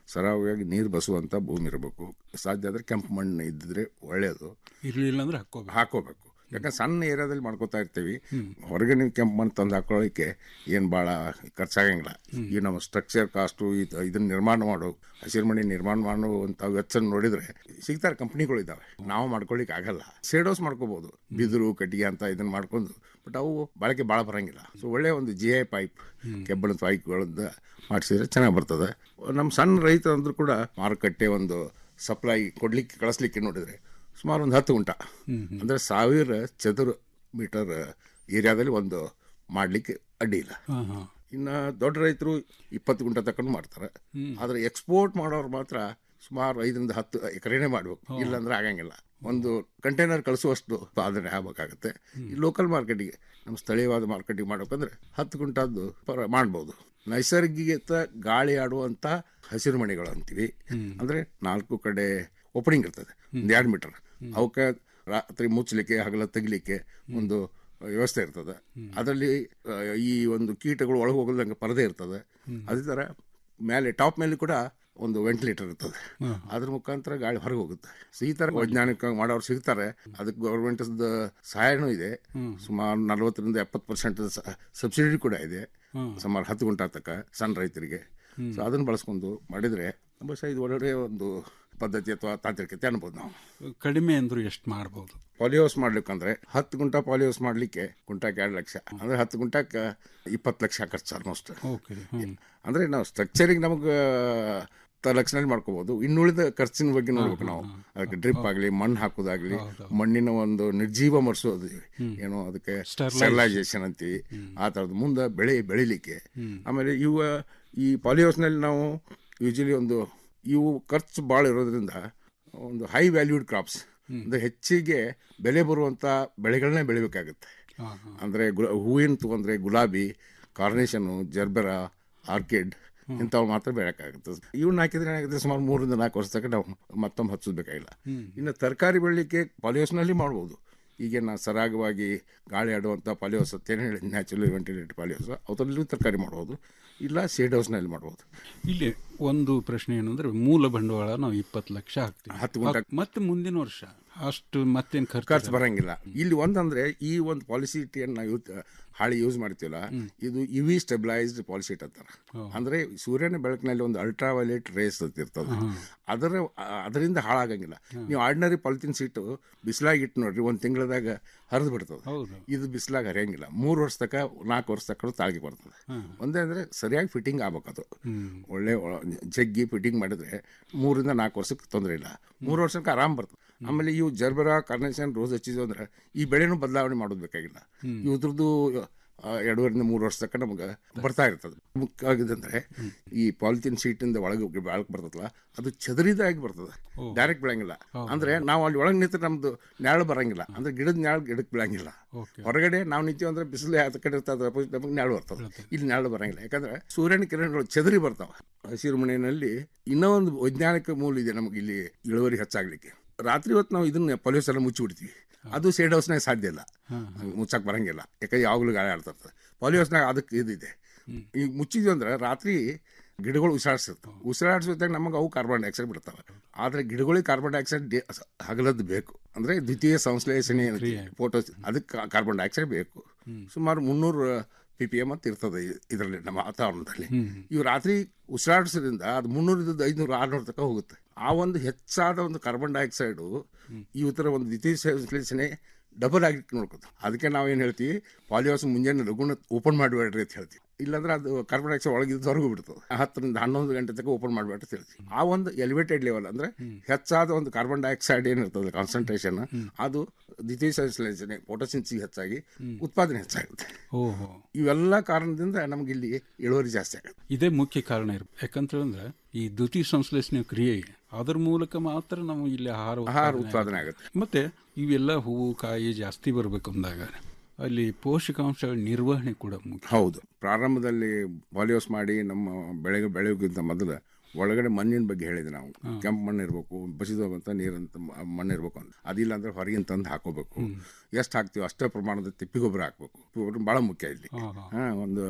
ಸರಾಗವಾಗಿ ನೀರು ಬಸುವಂತ ಭೂಮಿ ಇರಬೇಕು ಸಾಧ್ಯ ಆದ್ರೆ ಕೆಂಪು ಮಣ್ಣು ಇದ್ದಿದ್ರೆ ಒಳ್ಳೆಯದು ಇರ್ಲಿಲ್ಲ ಅಂದ್ರೆ ಹಾಕೋಬೇಕು ಹಾಕೋಬೇಕು ಯಾಕಂದ್ರೆ ಸಣ್ಣ ಏರಿಯಾದಲ್ಲಿ ಮಾಡ್ಕೋತಾ ಇರ್ತೀವಿ ಹೊರಗೆ ನೀವು ಕೆಂಪು ಮಣ್ಣು ತಂದು ಹಾಕೊಳ್ಳಿಕ್ಕೆ ಏನು ಭಾಳ ಖರ್ಚಾಗಂಗಿಲ್ಲ ಈ ನಮ್ಮ ಸ್ಟ್ರಕ್ಚರ್ ಕಾಸ್ಟು ಇದನ್ನ ನಿರ್ಮಾಣ ಮಾಡೋ ಹಸಿರು ಮನೆ ನಿರ್ಮಾಣ ಮಾಡುವಂಥ ವೆಚ್ಚ ನೋಡಿದ್ರೆ ಸಿಗ್ತಾರೆ ಕಂಪ್ನಿಗಳು ಇದಾವೆ ನಾವು ಮಾಡ್ಕೊಳ್ಳಿಕ್ಕೆ ಆಗಲ್ಲ ಸೇಡೋಸ್ ಮಾಡ್ಕೋಬಹುದು ಬಿದಿರು ಕಟ್ಟಿಗೆ ಅಂತ ಇದನ್ನ ಮಾಡ್ಕೊಂಡು ಬಟ್ ಅವು ಬಳಕೆ ಭಾಳ ಬರಂಗಿಲ್ಲ ಸೊ ಒಳ್ಳೆ ಒಂದು ಜಿ ಐ ಪೈಪ್ ಕೆಬ್ಬಣದ ಪೈಪ್ಗಳಿಂದ ಮಾಡಿಸಿದ್ರೆ ಚೆನ್ನಾಗಿ ಬರ್ತದೆ ನಮ್ಮ ಸಣ್ಣ ರೈತ ಅಂದ್ರೂ ಕೂಡ ಮಾರುಕಟ್ಟೆ ಒಂದು ಸಪ್ಲೈ ಕೊಡ್ಲಿಕ್ಕೆ ಕಳಿಸ್ಲಿಕ್ಕೆ ನೋಡಿದ್ರೆ ಸುಮಾರು ಒಂದು ಹತ್ತು ಗುಂಟ ಅಂದ್ರೆ ಸಾವಿರ ಚದುರ ಮೀಟರ್ ಏರಿಯಾದಲ್ಲಿ ಒಂದು ಮಾಡ್ಲಿಕ್ಕೆ ಅಡ್ಡಿ ಇಲ್ಲ ಇನ್ನು ದೊಡ್ಡ ರೈತರು ಇಪ್ಪತ್ತು ಗುಂಟ ತಕೊಂಡು ಮಾಡ್ತಾರೆ ಆದ್ರೆ ಎಕ್ಸ್ಪೋರ್ಟ್ ಮಾಡೋರು ಮಾತ್ರ ಸುಮಾರು ಐದರಿಂದ ಹತ್ತು ಎಕರೆನೇ ಮಾಡ್ಬೇಕು ಇಲ್ಲಾಂದ್ರೆ ಆಗಂಗಿಲ್ಲ ಒಂದು ಕಂಟೈನರ್ ಕಳಿಸುವಷ್ಟು ಉತ್ಪಾದನೆ ಆಗಬೇಕಾಗತ್ತೆ ಈ ಲೋಕಲ್ ಮಾರ್ಕೆಟಿಗೆ ನಮ್ಮ ಸ್ಥಳೀಯವಾದ ಮಾರ್ಕೆಟಿಗೆ ಮಾಡ್ಬೇಕಂದ್ರೆ ಹತ್ತು ಗುಂಟದ್ದು ಪರ ಮಾಡ್ಬೋದು ನೈಸರ್ಗಿಕ ಗಾಳಿ ಆಡುವಂತ ಹಸಿರು ಮನೆಗಳು ಅಂತೀವಿ ಅಂದ್ರೆ ನಾಲ್ಕು ಕಡೆ ಓಪನಿಂಗ್ ಇರ್ತದೆ ಒಂದು ಎರಡು ಮೀಟರ್ ಅವಕ್ಕೆ ರಾತ್ರಿ ಮುಚ್ಚಲಿಕ್ಕೆ ಹಗಲ ತೆಗಿಲಿಕ್ಕೆ ಒಂದು ವ್ಯವಸ್ಥೆ ಇರ್ತದೆ ಅದರಲ್ಲಿ ಆ, ಈ ಒಂದು ಕೀಟಗಳು ಒಳಗೆ ಹೋಗಲ್ದಂಗೆ ಪರದೆ ಇರ್ತದೆ ಅದೇ ಥರ ಮೇಲೆ ಟಾಪ್ ಮೇಲೆ ಕೂಡ ಒಂದು ವೆಂಟಿಲೇಟರ್ ಇರ್ತದೆ ಅದ್ರ ಮುಖಾಂತರ ಗಾಳಿ ಹೊರಗೆ ಹೋಗುತ್ತೆ ಸೊ ಈ ಥರ ವೈಜ್ಞಾನಿಕ ಮಾಡೋರು ಸಿಗ್ತಾರೆ ಅದಕ್ಕೆ ಗೌರ್ಮೆಂಟ್ ಸಹಾಯನೂ ಇದೆ ಸುಮಾರು ನಲವತ್ತರಿಂದ ಎಪ್ಪತ್ತು ಪರ್ಸೆಂಟ್ ಸಬ್ಸಿಡಿ ಕೂಡ ಇದೆ ಸುಮಾರು ಹತ್ತು ಗುಂಟ ತಕ್ಕ ಸಣ್ಣ ರೈತರಿಗೆ ಸೊ ಅದನ್ನು ಬಳಸ್ಕೊಂಡು ಮಾಡಿದರೆ ಬಹುಶಃ ಇದು ಒಳ್ಳೆಯ ಒಂದು ಪದ್ಧತಿ ಅಥವಾ ತಾಂತ್ರಿಕತೆ ಅನ್ಬೋದು ನಾವು ಕಡಿಮೆ ಅಂದ್ರೂ ಎಷ್ಟು ಮಾಡ್ಬೋದು ಪಾಲಿಹೌಸ್ ಮಾಡ್ಲಿಕ್ಕಂದ್ರೆ ಹತ್ತು ಗುಂಟ ಪಾಲಿಹೌಸ್ ಮಾಡ್ಲಿಕ್ಕೆ ಗುಂಟಕ್ಕೆ ಎರಡು ಲಕ್ಷ ಅಂದ್ರೆ ಹತ್ತು ಗುಂಟಕ್ಕೆ ಇಪ್ಪತ್ತು ಲಕ್ಷ ಖರ್ಚು ಆಲ್ಮೋಸ್ಟ್ ಓಕೆ ಅಂದ್ರೆ ನಾವು ಸ್ಟ್ರಕ್ಚರಿಂಗ್ ನಮಗೆ ಲಕ್ಷನಲ್ಲಿ ಮಾಡ್ಕೋಬಹುದು ಇನ್ನುಳಿದ ಖರ್ಚಿನ ಬಗ್ಗೆ ನೋಡ್ಬೇಕು ನಾವು ಅದಕ್ಕೆ ಡ್ರಿಪ್ ಆಗಲಿ ಮಣ್ಣು ಹಾಕೋದಾಗ್ಲಿ ಮಣ್ಣಿನ ಒಂದು ನಿರ್ಜೀವ ಮರ್ಸೋದು ಏನೋ ಅದಕ್ಕೆ ಸ್ಟೆರಿಲೈಸೇಷನ್ ಅಂತೀವಿ ಆ ಥರದ್ದು ಮುಂದೆ ಬೆಳೆ ಬೆಳಿಲಿಕ್ಕೆ ಆಮೇಲೆ ಇವ ಈ ಪಾಲಿಹೌಸ್ನಲ್ಲಿ ನಾವು ಯೂಶಲಿ ಒಂದು ಇವು ಖರ್ಚು ಭಾಳ ಇರೋದ್ರಿಂದ ಒಂದು ಹೈ ವ್ಯಾಲ್ಯೂಡ್ ಕ್ರಾಪ್ಸ್ ಅಂದ್ರೆ ಹೆಚ್ಚಿಗೆ ಬೆಲೆ ಬರುವಂತ ಬೆಳೆಗಳನ್ನೇ ಬೆಳಿಬೇಕಾಗುತ್ತೆ ಅಂದ್ರೆ ಗು ಹೂವಿನ ತಗೊಂಡ್ರೆ ಗುಲಾಬಿ ಕಾರ್ನೇಷನ್ನು ಜರ್ಬೆರ ಆರ್ಕಿಡ್ ಇಂಥವು ಮಾತ್ರ ಬೆಳೆಯೋಕ್ಕಾಗುತ್ತೆ ಇವನ್ನ ಹಾಕಿದ್ರೆ ಏನಾಗುತ್ತೆ ಸುಮಾರು ಮೂರರಿಂದ ನಾಲ್ಕು ವರ್ಷ ತನಕ ನಾವು ಮತ್ತೊಮ್ಮೆ ಹಚ್ಚೋದ್ಬೇಕಾಗಿಲ್ಲ ಇನ್ನು ತರಕಾರಿ ಬೆಳಲಿಕ್ಕೆ ಪಾಲಿಹೌಸ್ನಲ್ಲಿ ಮಾಡ್ಬೋದು ಈಗ ನಾ ಸರಾಗವಾಗಿ ಗಾಳಿ ಆಡುವಂಥ ಪಾಲಿಹೌಸ್ ಅಂತೇನು ಹೇಳಿ ನ್ಯಾಚುರಲ್ ವೆಂಟಿಲೇಟರ್ ಪಾಲಿಹೌಸ್ ಅವತ್ತಲ್ಲೂ ತರಕಾರಿ ಮಾಡ್ಬೋದು ಇಲ್ಲ ಶೇಡ್ ಹೌಸ್ನಲ್ಲಿ ಮಾಡ್ಬೋದು ಇಲ್ಲಿ ಒಂದು ಪ್ರಶ್ನೆ ಏನಂದ್ರೆ ಮೂಲ ಬಂಡವಾಳ ನಾವು ಇಪ್ಪತ್ತು ಲಕ್ಷ ಹಾಕ್ತೀವಿ ಹತ್ತು ಗುಂಟ- ಹಾಕ್- ಮತ್ತೆ ಮುಂದಿನ ವರ್ಷ ಅಷ್ಟು ಮತ್ತೇನು ಖರ್ಚು ಖರ್ಚು ಬರಂಗಿಲ್ಲ ಇಲ್ಲಿ ಒಂದಂದ್ರೆ ಈ ಒಂದು ಪಾಲಿಸಿಟಿಯನ್ನು ನಾವು ಯೂತ್ ಹಾಳಿ ಯೂಸ್ ಮಾಡ್ತೀವಲ್ಲ ಇದು ಇವಿ ಸ್ಟೆಬಿಲೈಸ್ಡ್ ಪಾಲಿಸಿಟ್ ಅಂತಾರ ಅಂದ್ರೆ ಸೂರ್ಯನ ಬೆಳಕಿನಲ್ಲಿ ಒಂದು ಅಲ್ಟ್ರಾ ವೈಲೆಟ್ ರೇಸ್ ಅಂತ ಇರ್ತದೆ ಅದರ ಅದರಿಂದ ಹಾಳಾಗಂಗಿಲ್ಲ ನೀವು ಆರ್ಡಿನರಿ ಪಾಲಿಥಿನ್ ಸೀಟು ಬಿಸಿಲಾಗಿ ಇಟ್ಟು ನೋಡ್ರಿ ಒಂದು ತಿಂಗಳದಾಗ ಹರಿದು ಬಿಡ್ತದೆ ಇದು ಬಿಸಿಲಾಗ ಹರಿಯಂಗಿಲ್ಲ ಮೂರು ವರ್ಷ ತನಕ ನಾಲ್ಕು ವರ್ಷ ತಕ್ಕ ತಾಳಿಗೆ ಬರ್ತದೆ ಒಂದೇ ಅಂದ್ರೆ ಸರಿಯಾಗಿ ಫಿಟ್ಟಿಂಗ್ ಆಗ್ಬೇಕದು ಒಳ್ಳೆ ಒಳ- ಜಗ್ಗಿ ಫಿಟ್ಟಿಂಗ್ ಮಾಡಿದ್ರೆ ಮೂರಿಂದ ನಾಲ್ಕು ವರ್ಷಕ್ಕೆ ತೊಂದರೆ ಇಲ್ಲ ಮೂರು ವರ್ಷಕ್ಕೆ ಆರಾಮ್ ಬರ್ತದೆ ಆಮೇಲೆ ಇವು ಜರ್ಬರಾ ಕಾರ್ನೇಷನ್ ರೋಸ್ ಹಚ್ಚಿದ್ವು ಅಂದ್ರೆ ಈ ಬೆಳೆನೂ ಬದಲಾವಣೆ ಮಾಡೋದು ಬೇಕಾಗಿಲ್ಲ ಇವ್ರದ್ದು ಆ, ಎರಡೂವರೆಯಿಂದ ಮೂರು ವರ್ಷ ತನಕ ನಮಗೆ ಬರ್ತಾ ಇರ್ತದೆ ಮುಖ್ಯವಾಗಿದ್ದಂದ್ರೆ ಈ ಪಾಲಿಥಿನ್ ಶೀಟಿಂದ ಒಳಗೆ ಬೆಳಕು ಬರ್ತದಲ್ಲ ಅದು ಚದರಿದಾಗಿ ಬರ್ತದೆ ಡೈರೆಕ್ಟ್ ಬೆಳಂಗಿಲ್ಲ ಅಂದ್ರೆ ನಾವು ಅಲ್ಲಿ ಒಳಗೆ ನಿಂತ್ರೆ ನಮ್ದು ನೆರಳು ಬರಂಗಿಲ್ಲ ಅಂದ್ರೆ ಗಿಡದ ನೆರಳು ಗಿಡಕ್ಕೆ ಬೆಳಂಗಿಲ್ಲ ಹೊರಗಡೆ ನಾವು ನಿಂತೀವಿ ಅಂದ್ರೆ ಬಿಸಿಲು ಯಾವ ಕಡೆ ಇರ್ತದೆ ಅಪೋಸಿಟ್ ನಮಗೆ ನೆರಳು ಬರ್ತದೆ ಇಲ್ಲಿ ನೆರಳು ಬರಂಗಿಲ್ಲ ಯಾಕಂದ್ರೆ ಸೂರ್ಯನ ಕಿರಣಗಳು ಚದರಿ ಬರ್ತಾವ ಹಸಿರು ಮನೆಯಲ್ಲಿ ಇನ್ನೂ ಒಂದು ವೈಜ್ಞಾನಿಕ ಮೂಲ ಇದೆ ನಮಗೆ ಇಲ್ಲಿ ಇಳುವರಿ ಹೆಚ್ಚಾಗ್ಲಿಕ್ಕೆ ರಾತ್ರಿ ಹೊತ್ತು ನಾವು ಇದನ್ನ ಪೊಲ್ಯೂಸ್ ಎಲ್ಲ ಮುಚ್ಚಿ ಬಿಡ್ತೀವಿ ಅದು ಶೇಡ್ ಹೌಸ್ನಾಗ ಸಾಧ್ಯ ಇಲ್ಲ ಹಂಗೆ ಮುಚ್ಚಕ್ಕೆ ಬರಂಗಿಲ್ಲ ಯಾಕಂದ್ರೆ ಯಾವಾಗಲೂ ಗಾಳಿ ಆಡ್ತಾ ಇರ್ತದೆ ಪಾಲಿಹೌಸ್ನಾಗ ಅದಕ್ಕೆ ಇದಿದೆ ಈಗ ಮುಚ್ಚಿದ್ವಿ ಅಂದ್ರೆ ರಾತ್ರಿ ಗಿಡಗಳು ಉಸಿರಾಡ್ಸಿರ್ತವೆ ಉಸಿರಾಡ್ಸೋದಾಗ ನಮಗೆ ಅವು ಕಾರ್ಬನ್ ಡೈಆಕ್ಸೈಡ್ ಬಿಡ್ತವೆ ಆದರೆ ಗಿಡಗಳಿಗೆ ಕಾರ್ಬನ್ ಡೈಆಕ್ಸೈಡ್ ಡೇ ಹಗಲದ್ದು ಬೇಕು ಅಂದರೆ ದ್ವಿತೀಯ ಸಂಶ್ಲೇಷಣೆ ಫೋಟೋ ಅದಕ್ಕೆ ಕಾರ್ಬನ್ ಡೈಆಕ್ಸೈಡ್ ಬೇಕು ಸುಮಾರು ಮುನ್ನೂರು ಪಿ ಪಿ ಎಮ್ ಅಂತ ಇರ್ತದೆ ಇದರಲ್ಲಿ ನಮ್ಮ ವಾತಾವರಣದಲ್ಲಿ ಇವು ರಾತ್ರಿ ಉಸಿರಾಡಿಸೋದ್ರಿಂದ ಅದು ಮುನ್ನೂರಿಂದ ಐದುನೂರು ಆರುನೂರು ತನಕ ಹೋಗುತ್ತೆ ಆ ಒಂದು ಹೆಚ್ಚಾದ ಒಂದು ಕಾರ್ಬನ್ ಡೈಆಕ್ಸೈಡು ಈ ಥರ ಒಂದು ದ್ವಿತೀಯ ಸಂಶ್ಲೇಷಣೆ ಡಬಲ್ ಆಗಿ ನೋಡ್ಕೊತ ಅದಕ್ಕೆ ನಾವೇನು ಹೇಳ್ತೀವಿ ಪಾಲಿಹೌಸ್ ಮುಂಜಾನೆ ಲಗುನ ಓಪನ್ ಮಾಡಬೇಡ್ರಿ ಅಂತ ಹೇಳ್ತೀವಿ ಇಲ್ಲಾಂದ್ರೆ ಅದು ಕಾರ್ಬನ್ ಡೈಆಕ್ಸೈಡ್ ಒಳಗಿದ್ದು ಹೊರಗೆ ಬಿಡ್ತದೆ ಹತ್ತರಿಂದ ಹನ್ನೊಂದು ಗಂಟೆ ತನಕ ಓಪನ್ ಮಾಡಬೇಡ ಅಂತ ಹೇಳ್ತೀವಿ ಆ ಒಂದು ಎಲಿವೇಟೆಡ್ ಲೆವೆಲ್ ಅಂದ್ರೆ ಹೆಚ್ಚಾದ ಒಂದು ಕಾರ್ಬನ್ ಡೈಆಕ್ಸೈಡ್ ಏನಿರ್ತದೆ ಕಾನ್ಸಂಟ್ರೇಷನ್ ಅದು ದ್ವಿತೀಯ ಸಂಶ್ಲೇಷಣೆ ಫೋಟೋಸಿನ್ಸಿ ಹೆಚ್ಚಾಗಿ ಉತ್ಪಾದನೆ ಹೆಚ್ಚಾಗುತ್ತೆ ಓಹೋ ಇವೆಲ್ಲ ಕಾರಣದಿಂದ ನಮ್ಗೆ ಇಲ್ಲಿ ಇಳುವರಿ ಜಾಸ್ತಿ ಆಗುತ್ತೆ ಇದೇ ಮುಖ್ಯ ಕಾರಣ ಇರ್ಬೇಕು ಯಾಕಂತಂದ್ರೆ ಈ ದ್ವಿತೀಯ ಸಂಶ್ಲೇಷಣೆ ಕ್ರಿಯೆ ಅದ್ರ ಮೂಲಕ ಮಾತ್ರ ನಾವು ಇಲ್ಲಿ ಆಹಾರ ಆಹಾರ ಉತ್ಪಾದನೆ ಉತ್ಪಾದನೆ ಆಗುತ್ತೆ ಮತ್ತೆ ಇವೆಲ್ಲ ಹೂವು ಕಾಯಿ ಜಾಸ್ತಿ ಬರ್ಬೇಕು ಅಂದಾಗ ಅಲ್ಲಿ ಪೋಷಕಾಂಶಗಳ ನಿರ್ವಹಣೆ ಕೂಡ ಮುಖ್ಯ ಹೌದು ಪ್ರಾರಂಭದಲ್ಲಿ ಪಾಲಿಯೋಸ್ ಮಾಡಿ ನಮ್ಮ ಬೆಳೆಗೆ ಬೆಳೆಯೋಕ್ಕಿಂತ ಮೊದಲು ಒಳಗಡೆ ಮಣ್ಣಿನ ಬಗ್ಗೆ ಹೇಳಿದೆ ನಾವು ಕೆಂಪು ಮಣ್ಣು ಇರಬೇಕು ಬಸಿದೋಗಂತ ನೀರಂತ ಮ- ಮಣ್ಣು ಇರಬೇಕು ಅಂತ ಅದಿಲ್ಲ ಅಂದ್ರೆ ಹೊರಗಿನ ತಂದು ಹಾಕೋಬೇಕು ಎಷ್ಟು ಹಾಕ್ತೀವಿ ಅಷ್ಟೇ ಪ್ರಮಾಣದ ತಿಪ್ಪಿ ಗೊಬ್ಬರ ಹಾಕ್ಬೇಕು ತಿಪ್ಪಿ ಗೊಬ್ಬರ ಭಾಳ ಮುಖ್ಯ ಇಲ್ಲಿ ಹಾ ಒಂದು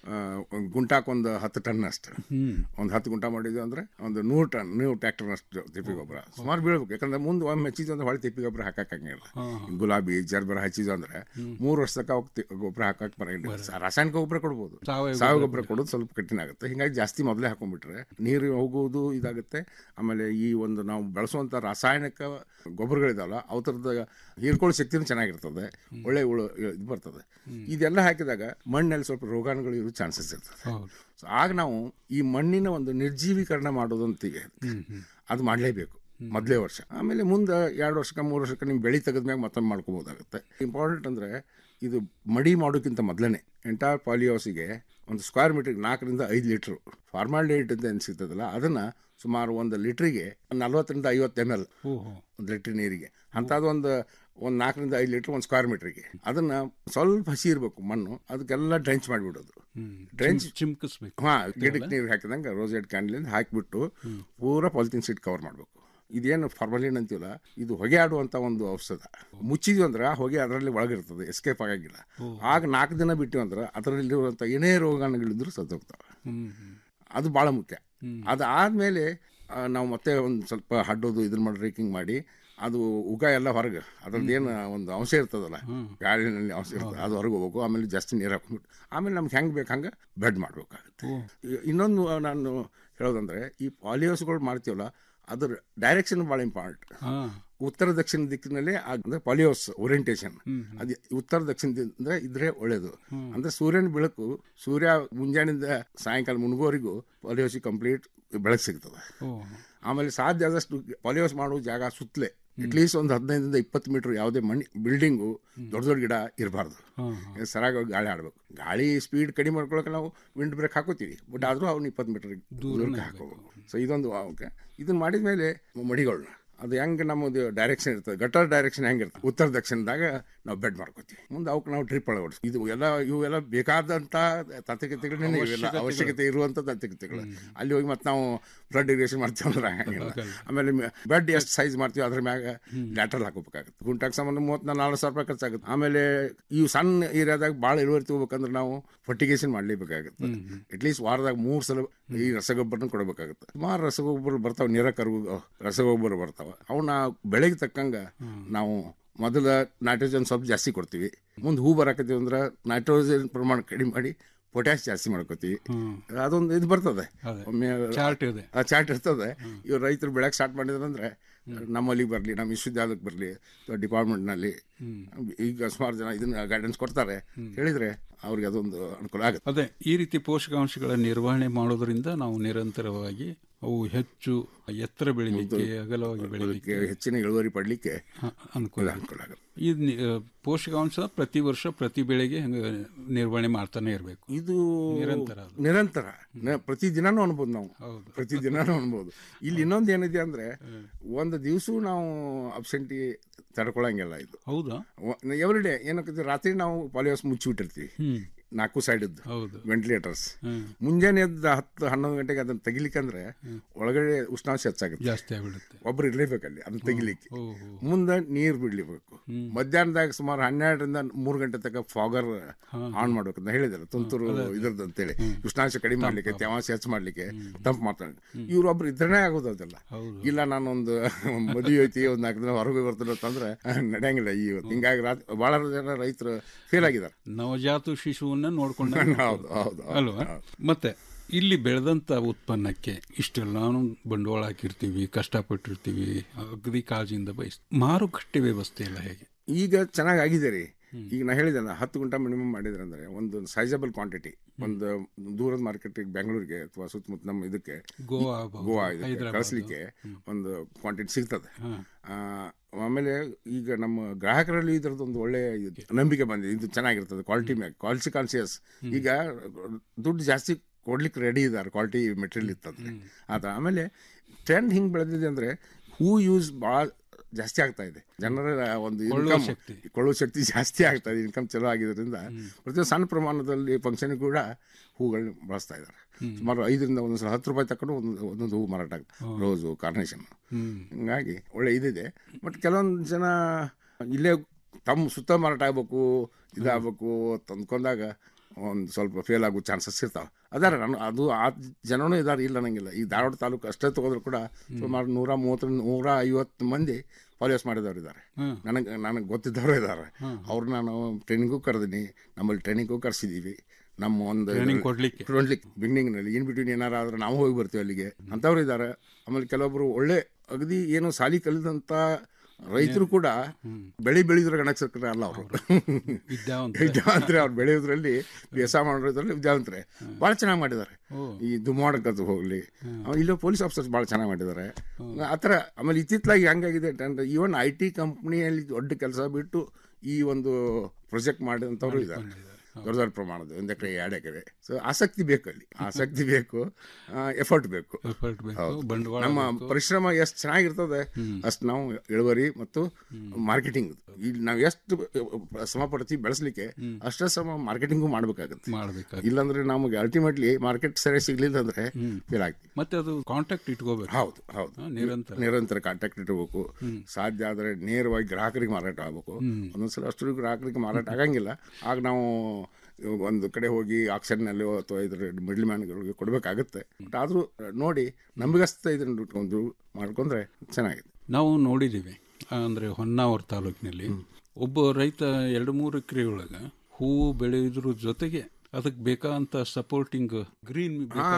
ಒಂದು ಗುಂಟಾಕೊಂದು ಹತ್ತು ಟನ್ ಅಷ್ಟು ಹ್ಮ್ ಒಂದು ಹತ್ತು ಗುಂಟ ಮಾಡಿದ್ವಿ ಅಂದ್ರೆ ಒಂದು ನೂರು ಟನ್ ನೂರು ಟ್ರ್ಯಾಕ್ಟರ್ನಷ್ಟು ತಿಪ್ಪಿ ಗೊಬ್ಬರ ಸುಮಾರು ಬೀಳ್ಬೇಕು ಯಾಕಂದ್ರೆ ಮುಂದೆ ಒಮ್ಮೆ ಹಚ್ಚಿದ್ವಿ ಅಂದ್ರೆ ಹೊಳೆ ತಿಪ್ಪಿ ಗೊಬ್ಬರ ಹಾಕಕ್ಕಾಗಿಲ್ಲ ಗುಲಾಬಿ ಜರ್ಬರ ಹಚ್ಚಿದ್ವಿ ಅಂದ್ರೆ ಮೂರು ವರ್ಷ ತನಕ ಅವಕ್ಕೆ ತಿ- ಗೊಬ್ಬರ ಹಾಕಕ್ ಬರಂಗಿಲ್ಲ ಸ- ರಾಸಾಯನಿಕ ಗೊಬ್ಬರ ಕೊಡ್ಬೋದು ಸಾವಯವ ಸಾವಯವ ಗೊಬ್ಬರ ಕೊಡೋದು ಸ್ವಲ್ಪ ಕಠಿಣ ಆಗುತ್ತೆ ಹಿಂಗಾಗಿ ಜಾಸ್ತಿ ಮೊದಲೇ ಹಾಕೊಂಡ್ಬಿಟ್ರೆ ನೀರು ಹೋಗೋದು ಇದಾಗುತ್ತೆ ಆಮೇಲೆ ಈ ಒಂದು ನಾವು ಬೆಳೆಸುವಂಥ ರಾಸಾಯನಿಕ ಗೊಬ್ಬರಗಳಿದಾವಲ್ಲ ಅವು ಥರದ ಹೀರ್ಕೊಳ್ಳೋ ಶಕ್ತಿನೂ ಚೆನ್ನಾಗಿರ್ತದೆ ಒಳ್ಳೆ ಉಳು ಇದು ಬರ್ತದೆ ಇದೆಲ್ಲ ಹಾಕಿದಾಗ ಮಣ್ಣಲ್ಲಿ ಸ್ವಲ್ಪ ರೋಗಾಣುಗಳು ಇರೋ ಚಾನ್ಸಸ್ ಇರ್ತದೆ ಸೊ ಆಗ ನಾವು ಈ ಮಣ್ಣಿನ ಒಂದು ನಿರ್ಜೀವೀಕರಣ ಮಾಡೋದು ಅಂತೀವಿ ಅದು ಮಾಡಲೇಬೇಕು ಮೊದಲೇ ವರ್ಷ ಆಮೇಲೆ ಮುಂದೆ ಎರಡು ವರ್ಷಕ್ಕೆ ಮೂರು ವರ್ಷಕ್ಕೆ ನಿಮ್ಮ ಬೆಳೆ ತೆಗೆದ್ಮ್ಯಾಗ ಮತ್ತೊಮ್ಮೆ ಮಾಡ್ಕೋಬೋದಾಗುತ್ತೆ ಇಂಪಾರ್ಟೆಂಟ್ ಅಂದರೆ ಇದು ಮಡಿ ಮಾಡೋಕ್ಕಿಂತ ಮೊದಲೇ ಎಂಟೈರ್ ಪಾಲಿಹೌಸಿಗೆ ಒಂದು ಸ್ಕ್ವೇರ್ ಮೀಟ್ರಿಗೆ ನಾಲ್ಕರಿಂದ ಐದು ಲೀಟ್ರು ಫಾರ್ಮಾಲ್ಡೇಟ್ ಅಂತ ಏನು ಸಿಗ್ತದಲ್ಲ ಅದನ್ನು ಸುಮಾರು ಒಂದು ಲೀಟ್ರಿಗೆ ನಲ್ವತ್ತರಿಂದ ಐವತ್ತು ಎಮ್ ಎಲ್ ಓಹೋ ಒಂದು ಲೀಟ್ರ್ ನೀರಿಗೆ ಅಂಥದ್ದು ಒಂದು ಒಂದು ನಾಲ್ಕರಿಂದ ಐದು ಲೀಟ್ರ್ ಒಂದು ಸ್ಕ್ವೇರ್ ಮೀಟ್ರಿಗೆ ಅದನ್ನು ಸ್ವಲ್ಪ ಹಸಿ ಇರಬೇಕು ಮಣ್ಣು ಅದಕ್ಕೆಲ್ಲ ಡ್ರೆಂಚ್ ಮಾಡಿಬಿಡೋದು ಡ್ರೆಂಚ್ ಚಿಮ್ಕಿಸ್ಬೇಕು ಹಾಂ ಗಿಡಕ್ಕೆ ನೀರು ಹಾಕಿದಂಗೆ ರೋಸೆಡ್ ಕ್ಯಾಂಡ್ಲಿಂದ ಹಾಕಿಬಿಟ್ಟು ಪೂರ ಪಾಲಿಥಿನ್ ಶೀಟ್ ಕವರ್ ಮಾಡಬೇಕು ಇದೇನು ಫಾರ್ಮಲಿನ್ ಅಂತೀವಲ್ಲ ಇದು ಹೊಗೆ ಆಡುವಂಥ ಒಂದು ಔಷಧ ಮುಚ್ಚಿದ್ವಿ ಅಂದ್ರೆ ಆ ಹೊಗೆ ಅದರಲ್ಲಿ ಒಳಗಿರ್ತದೆ ಎಸ್ಕೇಪ್ ಆಗಂಗಿಲ್ಲ ಆಗ ನಾಲ್ಕು ದಿನ ಬಿಟ್ಟಿವಿ ಅಂದ್ರೆ ಅದರಲ್ಲಿರುವಂಥ ಏನೇ ರೋಗಾಣುಗಳಿದ್ರು ಸತ್ತೋಗ್ತವೆ ಹ್ಮ್ ಅದು ಭಾಳ ಮುಖ್ಯ ಅದಾದಮೇಲೆ ನಾವು ಮತ್ತೆ ಒಂದು ಸ್ವಲ್ಪ ಹಡ್ಡೋದು ಇದನ್ನ ಮಾಡಿ ರೇಕಿಂಗ್ ಮಾಡಿ ಅದು ಉಗ ಎಲ್ಲ ಹೊರಗೆ ಅದ್ರದ್ದು ಏನು ಒಂದು ಅಂಶ ಇರ್ತದಲ್ಲ ಗಾಳಿನಲ್ಲಿ ಅಂಶ ಇರ್ತದೆ ಅದು ಹೊರಗೆ ಹೋಗ್ಬೇಕು ಆಮೇಲೆ ಜಾಸ್ತಿ ನೀರು ಹಾಕೊಂಡ್ಬಿಟ್ಟು ಆಮೇಲೆ ನಮ್ಗೆ ಹೆಂಗೆ ಬೇಕು ಹಂಗೆ ಬೆಡ್ ಮಾಡಬೇಕಾಗುತ್ತೆ ಇನ್ನೊಂದು ನಾನು ಹೇಳೋದಂದ್ರೆ ಈ ಪಾಲಿಹೌಸ್ಗಳು ಮಾಡ್ತೀವಲ್ಲ ಅದ್ರ ಡೈರೆಕ್ಷನ್ ಭಾಳ ಇಂಪಾರ್ಟೆಂಟ್ ಉತ್ತರ ದಕ್ಷಿಣ ದಿಕ್ಕಿನಲ್ಲಿ ಅಂದ್ರೆ ಪಾಲಿಹೌಸ್ ಓರಿಯಂಟೇಷನ್ ಅದು ಉತ್ತರ ದಕ್ಷಿಣದಿಂದ ಇದ್ರೆ ಒಳ್ಳೇದು ಅಂದ್ರೆ ಸೂರ್ಯನ ಬೆಳಕು ಸೂರ್ಯ ಮುಂಜಾನಿಂದ ಸಾಯಂಕಾಲ ಮುನ್ಗೋರಿಗೂ ಪಾಲಿಹೌಸಿಗೆ ಕಂಪ್ಲೀಟ್ ಬೆಳಕು ಸಿಗ್ತದೆ ಆಮೇಲೆ ಸಾಧ್ಯ ಆದಷ್ಟು ಪಾಲಿಹೌಸ್ ಮಾಡೋ ಜಾಗ ಸುತ್ತಲೇ ಅಟ್ಲೀಸ್ಟ್ ಒಂದು ಹದಿನೈದರಿಂದ ಇಪ್ಪತ್ತು ಮೀಟರ್ ಯಾವುದೇ ಮಣ್ಣಿ ಬಿಲ್ಡಿಂಗು ದೊಡ್ಡ ದೊಡ್ಡ ಗಿಡ ಇರಬಾರ್ದು ಸರಾಗಿ ಗಾಳಿ ಆಡ್ಬೇಕು ಗಾಳಿ ಸ್ಪೀಡ್ ಕಡಿಮೆ ಮಾಡ್ಕೊಳಕ್ಕೆ ನಾವು ವಿಂಡ್ ಬ್ರೇಕ್ ಹಾಕೋತೀವಿ ಬಟ್ ಆದರೂ ಅವ್ನು ಇಪ್ಪತ್ತು ಮೀಟರ್ ದೂರಕ್ಕೆ ಹಾಕೋಬೇಕು ಸೊ ಇದೊಂದು ಓಕೆ ಇದನ್ನ ಮಾಡಿದ ಮೇಲೆ ಮಡಿಗಳು ಅದು ಹೆಂಗೆ ನಮ್ಮದು ಡೈರೆಕ್ಷನ್ ಇರ್ತದೆ ಗಟರ್ ಡೈರೆಕ್ಷನ್ ಹೆಂಗಿರ್ತದೆ ಉತ್ತರ ದಕ್ಷಿಣದಾಗ ನಾವು ಬೆಡ್ ಮಾಡ್ಕೋತೀವಿ ಮುಂದೆ ಅವಕ್ಕೆ ನಾವು ಟ್ರಿಪ್ ಅಳವಡಿಸಿ ಇದು ಎಲ್ಲ ಇವೆಲ್ಲ ಬೇಕಾದಂಥ ತಾಂತ್ರಿಕತೆಗಳನ್ನೇ ಇವೆಲ್ಲ ಅವಶ್ಯಕತೆ ಇರುವಂಥ ತಾಂತ್ರಿಕತೆಗಳು ಅಲ್ಲಿ ಹೋಗಿ ಮತ್ತೆ ನಾವು ಫ್ಲಡ್ ಇರಿಗೇಷನ್ ಮಾಡ್ತೀವಿ ಅಂದ್ರೆ ಹಂಗಿಲ್ಲ ಆಮೇಲೆ ಬೆಡ್ ಎಷ್ಟು ಸೈಜ್ ಮಾಡ್ತೀವಿ ಅದ್ರ ಮ್ಯಾಗ ಲ್ಯಾಟ್ರಲ್ ಹಾಕೋಬೇಕಾಗುತ್ತೆ ಗುಂಟಾಕ್ ಸಂಬಂಧ ಮೂವತ್ತು ನಾಲ್ಕು ಸಾವಿರ ರೂಪಾಯಿ ಖರ್ಚಾಗುತ್ತೆ ಆಮೇಲೆ ಈ ಸಣ್ಣ ಏರಿಯಾದಾಗ ಭಾಳ ಇಳುವರಿ ತಗೋಬೇಕಂದ್ರೆ ನಾವು ಫರ್ಟಿಗೇಷನ್ ಮಾಡಲೇಬೇಕಾಗುತ್ತೆ ಅಟ್ಲೀಸ್ಟ್ ವಾರದಾಗ ಮೂರು ಸಲ ಈ ರಸಗೊಬ್ಬರನ ಕೊಡಬೇಕಾಗುತ್ತೆ ಸುಮಾರು ರಸಗೊಬ್ಬರ ಬರ್ತಾವೆ ನೀರ ಕರಗು ರಸಗೊಬ್ಬರ ಬರ್ತಾವೆ ಅವನ್ನ ಬೆಳೆಗೆ ತಕ್ಕಂಗೆ ನಾವು ಮೊದಲ ನೈಟ್ರೋಜನ್ ಸ್ವಲ್ಪ ಜಾಸ್ತಿ ಕೊಡ್ತೀವಿ ಮುಂದೆ ಹೂ ಬರಾಕತ್ತೀವಿ ಅಂದ್ರೆ ನೈಟ್ರೋಜನ್ ಪ್ರಮಾಣ ಕಡಿಮೆ ಮಾಡಿ ಪೊಟ್ಯಾಶ್ ಜಾಸ್ತಿ ಮಾಡ್ಕೋತೀವಿ ಅದೊಂದು ಇದು ಬರ್ತದೆ ಒಮ್ಮೆ ಚಾರ್ಟ್ ಇದೆ ಆ ಚಾರ್ಟ್ ಇರ್ತದೆ ಇವ್ರು ರೈತರು ಬೆಳಗ್ಗೆ ಸ್ಟಾರ್ಟ್ ಮಾಡಿದ್ರಂದ್ರೆ ನಮ್ಮಲ್ಲಿಗೆ ಬರಲಿ ನಮ್ಮ ವಿಶ್ವವಿದ್ಯಾಲಯಕ್ಕೆ ಬರಲಿ ಡಿಪಾರ್ಟ್ಮೆಂಟ್ನಲ್ಲಿ ಈಗ ಸುಮಾರು ಜನ ಇದನ್ನ ಗೈಡೆನ್ಸ್ ಕೊಡ್ತಾರೆ ಹೇಳಿದ್ರೆ ಅವ್ರಿಗೆ ಅದೊಂದು ಅನುಕೂಲ ಆಗುತ್ತೆ ಅದೇ ಈ ರೀತಿ ಪೋಷಕಾಂಶಗಳ ನಿರ್ವಹಣೆ ಮಾಡೋದ್ರಿಂದ ನಾವು ನಿರಂತರವಾಗಿ ಅವು ಹೆಚ್ಚು ಎತ್ತರ ಬೆಳಿಲಿಕ್ಕೆ ಅಗಲವಾಗಿ ಬೆಳಿಲಿಕ್ಕೆ ಹೆಚ್ಚಿನ ಇಳುವರಿ ಪಡಲಿಕ್ಕೆ ಅನುಕೂಲ ಅನುಕೂಲ ಆಗುತ್ತೆ ಈ ನಿ- ಆ, ಪೋಷಕಾಂಶ ಪ್ರತಿ ವರ್ಷ ಪ್ರತಿ ಬೆಳೆಗೆ ಹಂಗೆ ನಿರ್ವಹಣೆ ಮಾಡ್ತಾನೆ ಇರಬೇಕು ಇದು ನಿರಂತರ ಅದು. ನಿರಂತರ ನ- ಪ್ರತಿ ದಿನಾನೂ ಅನ್ಬೋದು ನಾವು ಪ್ರತಿ ದಿನಾನೂ ಅನ್ಬೋದು ಇಲ್ಲಿ ಇನ್ನೊಂದು ಏನಿದೆ ಅಂದ್ರೆ ಒಂದು ದಿವಸ ನಾವು ಅಬ್ಸೆಂಟಿ ತಡ್ಕೊಳಂಗಿಲ್ಲ ಇದು ಹೌದಾ ಎವ್ರಿ ಡೇ ಏನಾಗ್ತದೆ ರಾತ್ರಿ ನಾವು ಪಾಲಿಹೌಸ್ ಮುಚ್ಚಿಬಿಟ್ಟಿರ್ತೀವಿ ಹ್ಮ್ ನಾಲ್ಕು ಸೈಡ್ ಹೌದು ವೆಂಟಿಲೇಟರ್ಸ್ ಹ್ಮ್. ಮುಂಜಾನೆ ಎದ್ದು ಹತ್ತು ಹನ್ನೊಂದು ಗಂಟೆಗೆ ಅದನ್ನ ತೆಗಿಲಿಕ್ಕಂದ್ರೆ ಒಳಗಡೆ ಉಷ್ಣಾಂಶ ಹೆಚ್ಚಾಗುತ್ತೆ ಜಾಸ್ತಿ ಆಗ್ಬಿಡುತ್ತೆ ಒಬ್ರು ಇರ್ಲೇಬೇಕಲ್ಲಿ ಅದನ್ನ ತೆಗಿಲಿಕ್ಕೆ ಓಹೋ. ಮುಂದೆ ನೀರು ಬಿಡ್ಲಿಬೇಕು ಮಧ್ಯಾಹ್ನದಾಗ ಸುಮಾರು ಹನ್ನೆರಡರಿಂದ ಮೂರು ಗಂಟೆ ತನಕ ಫಾಗರ್ ಆನ್ ಮಾಡ್ಬೇಕು ಅಂತ ಹೇಳಿದಲ್ಲ ತುಂತುರು ಇದ್ರದ್ದು ಅಂತೇಳಿ ಉಷ್ಣಾಂಶ ಕಡಿಮೆ ಮಾಡ್ಲಿಕ್ಕೆ ತೇವಾಂಶ ಹೆಚ್ಚು ಮಾಡ್ಲಿಕ್ಕೆ ತಂಪು ಮಾಡ್ತಾರೆ ಇವ್ರೊಬ್ರು ಇದ್ರನೇ ಆಗೋದು ಅದೆಲ್ಲ ಇಲ್ಲ ನಾನೊಂದು ಮದುವೆ ಐತಿ ಒಂದ್ ನಾಲ್ಕು ದಿನ ಹೊರಗೆ ಬರ್ತೀನಿ ಅಂತಂದ್ರೆ ನಡೆಯಂಗಿಲ್ಲ ಈ ಹಿಂಗಾಗಿ ರಾತ್ರಿ ಬಹಳ ಜನ ರೈತರು ಫೇಲ್ ಆಗಿದ್ದಾರೆ ನವಜಾತು ಶಿಶುವನ್ನ ನೋಡ್ಕೊಂಡ ಹೌದು, ಹೌದು, ಹೌದು, ಅಲ್ವಾ ಮತ್ತೆ ಇಲ್ಲಿ ಬೆಳೆದಂತ ಉತ್ಪನ್ನಕ್ಕೆ ಇಷ್ಟೆಲ್ಲ ನಾವು ಬಂಡವಾಳ ಹಾಕಿರ್ತೀವಿ ಕಷ್ಟಪಟ್ಟಿರ್ತೀವಿ ಅಗದಿ ಕಾಳಜಿಯಿಂದ ಬಯಸ್ ಮಾರುಕಟ್ಟೆ ವ್ಯವಸ್ಥೆ ಎಲ್ಲ ಹೇಗೆ ಈಗ ಚೆನ್ನಾಗಿ ಆಗಿದೆ ರೀ ಈಗ ನಾ ಹೇಳಿದೆ ಹತ್ತು ಗುಂಟ ಮಿನಿಮಮ್ ಮಾಡಿದ್ರೆ ಅಂದ್ರೆ ಒಂದು ಸೈಜಬಲ್ ಕ್ವಾಂಟಿಟಿ ಒಂದು ದೂರದ ಮಾರ್ಕೆಟಿಗೆ ಬೆಂಗಳೂರಿಗೆ ಅಥವಾ ಸುತ್ತಮುತ್ತ ನಮ್ಮ ಇದಕ್ಕೆ ಗೋವಾ ಆಗ್ಬೋದು, ಗೋವಾ ಇದಕ್ಕೆ ಹೈದ್ರಾಬಾದ್. ಕಳಿಸ್ಲಿಕ್ಕೆ ಒಂದು ಕ್ವಾಂಟಿಟಿ ಸಿಗ್ತದೆ ಆ, ಆಮೇಲೆ ಈಗ ನಮ್ಮ ಗ್ರಾಹಕರಲ್ಲಿ ಇದ್ರದ್ದು ಒಂದು ಒಳ್ಳೆ ಇದು ನಂಬಿಕೆ ಬಂದಿದೆ ಇದು ಚೆನ್ನಾಗಿರ್ತದೆ ಕ್ವಾಲಿಟಿ ಮ್ಯಾಗ ಕ್ವಾಲಿಟಿ ಕಾನ್ಸಿಯಸ್ ಈಗ ದುಡ್ಡು ಜಾಸ್ತಿ ಕೊಡ್ಲಿಕ್ಕೆ ರೆಡಿ ಇದ್ದಾರೆ ಕ್ವಾಲಿಟಿ ಮೆಟೀರಿಯಲ್ ಇತ್ತಂದ್ರೆ ಆತ ಆಮೇಲೆ ಟ್ರೆಂಡ್ ಹಿಂಗೆ ಬೆಳೆದಿದೆ ಅಂದರೆ ಹೂ ಯೂಸ್ ಭಾಳ ಜಾಸ್ತಿ ಆಗ್ತಾ ಇದೆ ಜನರ ಒಂದು ಕೊಳ್ಳುವ ಇನ್ಕಮ್ ಶಕ್ತಿ. ಕೊಳ್ಳುವ ಶಕ್ತಿ ಜಾಸ್ತಿ ಆಗ್ತಾ ಇದೆ ಇನ್ಕಮ್ ಚಲೋ ಆಗಿರೋದ್ರಿಂದ ಪ್ರತಿ ಸಣ್ಣ ಪ್ರಮಾಣದಲ್ಲಿ ಫಂಕ್ಷನ್ ಕೂಡ ಹೂಗಳನ್ನ ಬಳಸ್ತಾ ಇದ್ದಾರೆ ಸುಮಾರು ಐದರಿಂದ ಒಂದೊಂದು ಸಲ ಹತ್ತು ರೂಪಾಯಿ ತಕೊಂಡು ಒಂದು ಒಂದೊಂದು ಹೂ ಮಾರಾಟ ಆಗುತ್ತೆ ರೋಸು ಕಾರ್ನೇಷನ್ ಹಿಂಗಾಗಿ ಒಳ್ಳೆ ಇದಿದೆ ಬಟ್ ಕೆಲವೊಂದು ಜನ ಇಲ್ಲೇ ತಮ್ಮ ಸುತ್ತ ಮಾರಾಟ ಆಗ್ಬೇಕು ಇದಾಗಬೇಕು ತಂದ್ಕೊಂಡಾಗ ಒಂದು ಸ್ವಲ್ಪ ಫೇಲ್ ಆಗೋ ಚಾನ್ಸಸ್ ಇರ್ತಾವೆ ಅದಾರ ನಾನು ಅದು ಆ ಜನನೂ ಇದಾರೆ ಇಲ್ಲ ಅನ್ನಂಗಿಲ್ಲ ಈ ಧಾರವಾಡ ತಾಲೂಕು ಅಷ್ಟೇ ತಗೋದ್ರು ಕೂಡ ಸುಮಾರು ನೂರ ಮೂವತ್ತು ನೂರ ಐವತ್ತು ಮಂದಿ ಪಾಲಿಯೋಸ್ ಮಾಡಿದವರು ಇದ್ದಾರೆ ಹ್ಮ್. ನನಗೆ ನನಗೆ ಗೊತ್ತಿದ್ದವರು ಇದ್ದಾರೆ ಹ್ಮ್. ಅವ್ರು ನಾನು ಟ್ರೈನಿಂಗೂ ಕರೆದಿನಿ ನಮ್ಮಲ್ಲಿ ಟ್ರೈನಿಂಗೂ ಕರೆಸಿದ್ದೀವಿ ನಮ್ಮ ಒಂದು Training ಕೊಡ್ಲಿಕ್ಕೆ. ಕೊಡ್ಲಿಕ್ಕೆ ಬಿಗಿನಿಂಗ್ನಲ್ಲಿ ಇನ್ ಬಿಟ್ವೀನ್ ಏನಾರ ಆದ್ರೆ ನಾವು ಹೋಗಿ ಬರ್ತೀವಿ ಅಲ್ಲಿಗೆ ಅಂಥವ್ರು ಇದ್ದಾರೆ ಆಮೇಲೆ ಕೆಲವೊಬ್ರು ಒಳ್ಳೆ ಅಗದಿ ಏನು ಸಾಲಿ ಕಲಿದಂಥ ರೈತರು ಕೂಡ ಬೆಳೆ ಬೆಳೆದ್ರ ಗಣಕಸಕ್ಕರೆ ಅಲ್ಲ ಅವರು ವಿದ್ಯಾವಂತ ವಿದ್ಯಾವಂತರೆ ಅವ್ರು ಬೆಳೆಯೋದ್ರಲ್ಲಿ ಬೇಸಾಯ ಮಾಡೋದ್ರಲ್ಲಿ ವಿದ್ಯಾವಂತರೆ ಭಾಳ ಚೆನ್ನಾಗಿ ಮಾಡಿದ್ದಾರೆ ಈ ದುಮ್ಮಾಡಕ್ಕಂತ ಹೋಗ್ಲಿ ಆಮೇಲೆ ಇಲ್ಲೋ ಪೊಲೀಸ್ ಆಫೀಸರ್ಸ್ ಭಾಳ ಚೆನ್ನಾಗಿ ಮಾಡಿದ್ದಾರೆ ಆ ಥರ ಆಮೇಲೆ ಇತ್ತಿತ್ತಲಾಗಿ ಹೆಂಗಾಗಿದೆ ಅಂದ್ರೆ ಈವನ್ ಐ ಟಿ ಕಂಪ್ನಿಯಲ್ಲಿ ದೊಡ್ಡ ಕೆಲಸ ಬಿಟ್ಟು ಈ ಒಂದು ಪ್ರಾಜೆಕ್ಟ್ ಮಾಡಿದಂಥವ್ರು ಇದ್ದಾರೆ ದೊಡ್ಡ ದೊಡ್ಡ ಪ್ರಮಾಣದ ಒಂದು ಎಕರೆ ಎರಡು ಎಕರೆ ಸೊ ಆಸಕ್ತಿ ಬೇಕು ಅಲ್ಲಿ ಆಸಕ್ತಿ ಬೇಕು ಎಫರ್ಟ್ ಬೇಕು Effort ಬೇಕು, ಹೌದು. ಬಂಡವಾಳ ನಮ್ಮ ಬೇಕು. ಪರಿಶ್ರಮ ಎಷ್ಟು ಚೆನ್ನಾಗಿರ್ತದೆ ಅಷ್ಟು ನಾವು ಇಳುವರಿ ಮತ್ತು ಮಾರ್ಕೆಟಿಂಗ್ ಇಲ್ಲಿ ನಾವು ಎಷ್ಟು ಶ್ರಮ ಪಡ್ತೀವಿ ಬೆಳೆಸಲಿಕ್ಕೆ ಅಷ್ಟೇ ಶ್ರಮ ಮಾರ್ಕೆಟಿಂಗು ಮಾಡ್ಬೇಕಾಗತ್ತೆ ಮಾಡ್ಬೇಕಾಗುತ್ತೆ. ಇಲ್ಲಾಂದ್ರೆ ನಮಗೆ ಅಲ್ಟಿಮೇಟ್ಲಿ ಮಾರ್ಕೆಟ್ ಸರಿ ಸಿಗ್ಲಿಲ್ಲ ಅಂದ್ರೆ ಫೇಲ್ ಆಗ್ತೀವಿ ಮತ್ತೆ ಅದು ಕಾಂಟ್ಯಾಕ್ಟ್ ಇಟ್ಕೋಬೇಕು ಹೌದು ಹೌದು ಹಾ, ನಿರಂತರ ನಿರಂತರ ಕಾಂಟ್ಯಾಕ್ಟ್ ಇಟ್ಕೋಬೇಕು ಸಾಧ್ಯ ಆದರೆ ನೇರವಾಗಿ ಗ್ರಾಹಕರಿಗೆ ಮಾರಾಟ ಆಗಬೇಕು ಒಂದೊಂದ್ಸಲ ಅಷ್ಟು ಗ್ರಾಹಕರಿಗೆ ಮಾರಾಟ ಆಗಂಗಿಲ್ಲ ಆಗ ನಾವು ಒಂದು ಕಡೆ ಹೋಗಿ ಆಕ್ಷನ್ನಲ್ಲಿ ಅಥವಾ ಇದ್ರ ಮಿಡ್ಲ್ ಮ್ಯಾನ್ಗಳಿಗೆ ಕೊಡಬೇಕಾಗುತ್ತೆ ಬಟ್ ಆದರೂ ನೋಡಿ ನಂಬಿಗಸ್ತ ಇದನ್ನು ಇಟ್ಕೊಂಡು ಮಾಡ್ಕೊಂಡ್ರೆ ಚೆನ್ನಾಗಿದೆ ನಾವು ನೋಡಿದ್ದೀವಿ ಅಂದರೆ ಹೊನ್ನಾವರ ತಾಲೂಕಿನಲ್ಲಿ ಒಬ್ಬ ರೈತ ಎರಡು ಮೂರು ಎಕರೆ ಒಳಗೆ ಹೂವು ಬೆಳೆಯೋದ್ರ ಜೊತೆಗೆ ಅದಕ್ಕೆ ಬೇಕಾದಂತ supporting green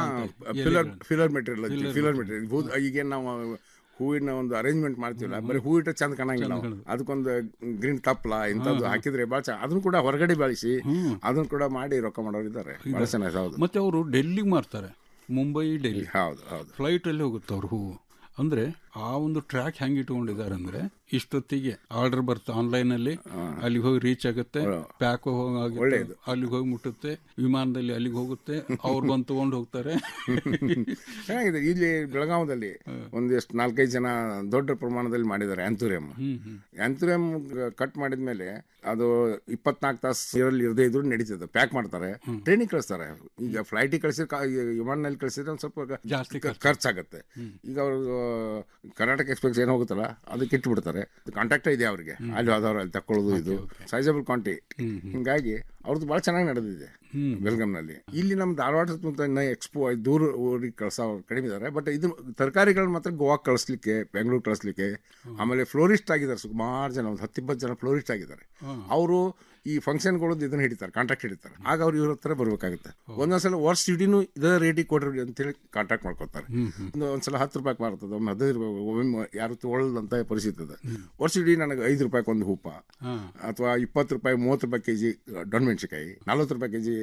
filler filler material filler material ಈಗೇನು ನಾವು ಹೂವಿನ ಒಂದು ಅರೇಂಜ್ಮೆಂಟ್ ಮಾಡ್ತೀವಲ್ಲ ಬರೀ ಹೂ ಇಟ್ಟರೆ ಚಂದ ಕಾಣಂಗಿಲ್ಲ ನಾವು. ಅದಕ್ಕೊಂದು ಗ್ರೀನ್ ತಪ್ಪಲ ಇಂಥದ್ದು ಹಾಕಿದ್ರೆ ಭಾಳ ಚೆನ್ನಾಗಿ ಅದನ್ನು ಕೂಡ ಹೊರಗಡೆ ಬೆಳೆಸಿ ಅದನ್ನು ಕೂಡ ಮಾಡಿ ರೊಕ್ಕ ಮಾಡೋರು ಇದ್ದಾರೆ ಭಾಳ ಚೆನ್ನಾಗಿ ಹೌದು ಮತ್ತೆ ಅವರು ಡೆಲ್ಲಿಗೆ ಮಾರ್ತಾರೆ ಮುಂಬೈ ಡೆಲ್ಲಿ ಹೌದು ಹೌದು ಫ್ಲೈಟ್ ಅಲ್ಲಿ ಹೋಗುತ್ತೆ ಅವ್ರ ಹೂವು ಅಂದ್ರೆ ಆ ಒಂದು ಟ್ರ್ಯಾಕ್ ಹೆಂಗ್ ಇಟ್ಕೊಂಡಿದ್ದಾರೆ ಅಂದ್ರೆ ಇಷ್ಟೊತ್ತಿಗೆ ಆರ್ಡರ್ ಬರುತ್ತೆ ಆನ್ಲೈನ್ ಅಲ್ಲಿ ಅಲ್ಲಿಗೆ ಹೋಗಿ ರೀಚ್ ಆಗುತ್ತೆ ಪ್ಯಾಕ್ ಒಳ್ಳೆಯದು. ಅಲ್ಲಿಗೆ ಹೋಗಿ ಮುಟ್ಟುತ್ತೆ ವಿಮಾನದಲ್ಲಿ ಅಲ್ಲಿಗೆ ಹೋಗುತ್ತೆ ಅವ್ರು ಬಂದು ತಗೊಂಡು ಹೋಗ್ತಾರೆ ಚೆನ್ನಾಗಿದೆ ಇಲ್ಲಿ ಬೆಳಗಾವದಲ್ಲಿ ಒಂದಿಷ್ಟು ನಾಲ್ಕೈದು ಜನ ದೊಡ್ಡ ಪ್ರಮಾಣದಲ್ಲಿ ಮಾಡಿದ್ದಾರೆ ಆಂಥೂರಿಯಂ ಆಂಥೂರಿಯಂ ಕಟ್ ಮಾಡಿದ ಮೇಲೆ ಅದು ಇಪ್ಪತ್ನಾಲ್ಕು ತಾಸು ನೀರಲ್ಲಿ ಇರದೇ ಇದ್ರು ನಡೀತದೆ ಪ್ಯಾಕ್ ಮಾಡ್ತಾರೆ ಟ್ರೈನಿಗೆ ಕಳಿಸ್ತಾರೆ ಈಗ ಫ್ಲೈಟಿಗೆ ಕಳಿಸಿ ವಿಮಾನದಲ್ಲಿ ಕಳಿಸಿದ್ರೆ ಒಂದು ಸ್ವಲ್ಪ ಜಾಸ್ತಿ ಕ- ಖರ್ಚಾಗತ್ತೆ ಈಗ ಅವರು ಕರ್ನಾಟಕ ಎಕ್ಸ್ಪ್ರೆಸ್ ಏನು ಹೋಗುತ್ತಲ್ಲ ಅದಕ್ಕೆ ಇಟ್ಬಿಡ್ತಾರೆ ಕಾಂಟ್ಯಾಕ್ಟ್ ಇದೆ ಅವ್ರಿಗೆ ಅಲ್ಲಿ ಹೋದವ್ರು ಅಲ್ಲಿ ತಕ್ಕೊಳ್ಳೋದು ಇದು ಸೈಜಬಲ್ ಕ್ವಾಂಟಿ ಹಿಂಗಾಗಿ ಅವ್ರದ್ದು ಭಾಳ ಚೆನ್ನಾಗಿ ನಡೆದಿದೆ ಬೆಲ್ಗಮ್ನಲ್ಲಿ ಇಲ್ಲಿ ನಮ್ಮ ಧಾರವಾಡ ಸುತ್ತಮುತ್ತ ಇನ್ನ ಎಕ್ಸ್ಪೋ ದೂರ ಊರಿಗೆ ಕಳ್ಸೋ ಕಡಿಮೆ ಇದ್ದಾರೆ ಬಟ್ ಇದು ತರಕಾರಿಗಳನ್ನ ಮಾತ್ರ ಗೋವಾಕ್ಕೆ ಕಳಿಸ್ಲಿಕ್ಕೆ ಬೆಂಗಳೂರು ಕಳಿಸ್ಲಿಕ್ಕೆ ಆಮೇಲೆ ಫ್ಲೋರಿಸ್ಟ್ ಆಗಿದ್ದಾರೆ ಸುಮಾರು ಜನ ಒಂದು ಹತ್ತಿಪ್ಪತ್ತು ಜನ ಫ್ಲೋರಿಸ್ಟ್ ಆಗಿದ್ದಾರೆ ಅವರು ಈ ಫಂಕ್ಷನ್ಗಳದ್ದು ಇದನ್ನ ಹಿಡಿತಾರೆ ಕಾಂಟ್ರಾಕ್ಟ್ ಹಿಡಿತಾರೆ ಆಗ ಅವ್ರು ಇವ್ರ ಹತ್ರ ಬರ್ಬೇಕಾಗುತ್ತೆ ಒಂದೊಂದ್ಸಲ ವರ್ಷ ಇಡೀನು ಇದೇ ರೇಟಿಗೆ ಕೊಡ್ರಿ ಅಂತೇಳಿ ಕಾಂಟ್ರಾಕ್ಟ್ ಮಾಡ್ಕೊತಾರೆ ಒಂದು ಒಂದ್ಸಲ ಹತ್ತು ರೂಪಾಯಿ ಮಾರ್ತದೆ ಒಮ್ಮೆ ಹದಿನೈದು ರೂಪಾಯಿ ಒಮ್ಮೆ ಯಾರು ತೊಗೊಳ್ಳದಂತ ಪರಿಸ್ಥಿತಿ ಇದೆ ವರ್ಷ ಇಡೀ ನನಗೆ ಐದು ರೂಪಾಯಿ ಒಂದು ಹೂಪ ಅಥವಾ ಇಪ್ಪತ್ತು ರೂಪಾಯಿ ಮೂವತ್ತು ರೂಪಾಯಿ ಕೆಜಿ ಡೊಣ್ಮೆಣ್ಸಿಕಾಯಿ ನಲ್ವತ್ತು ರೂಪಾಯಿ ಕೆಜಿ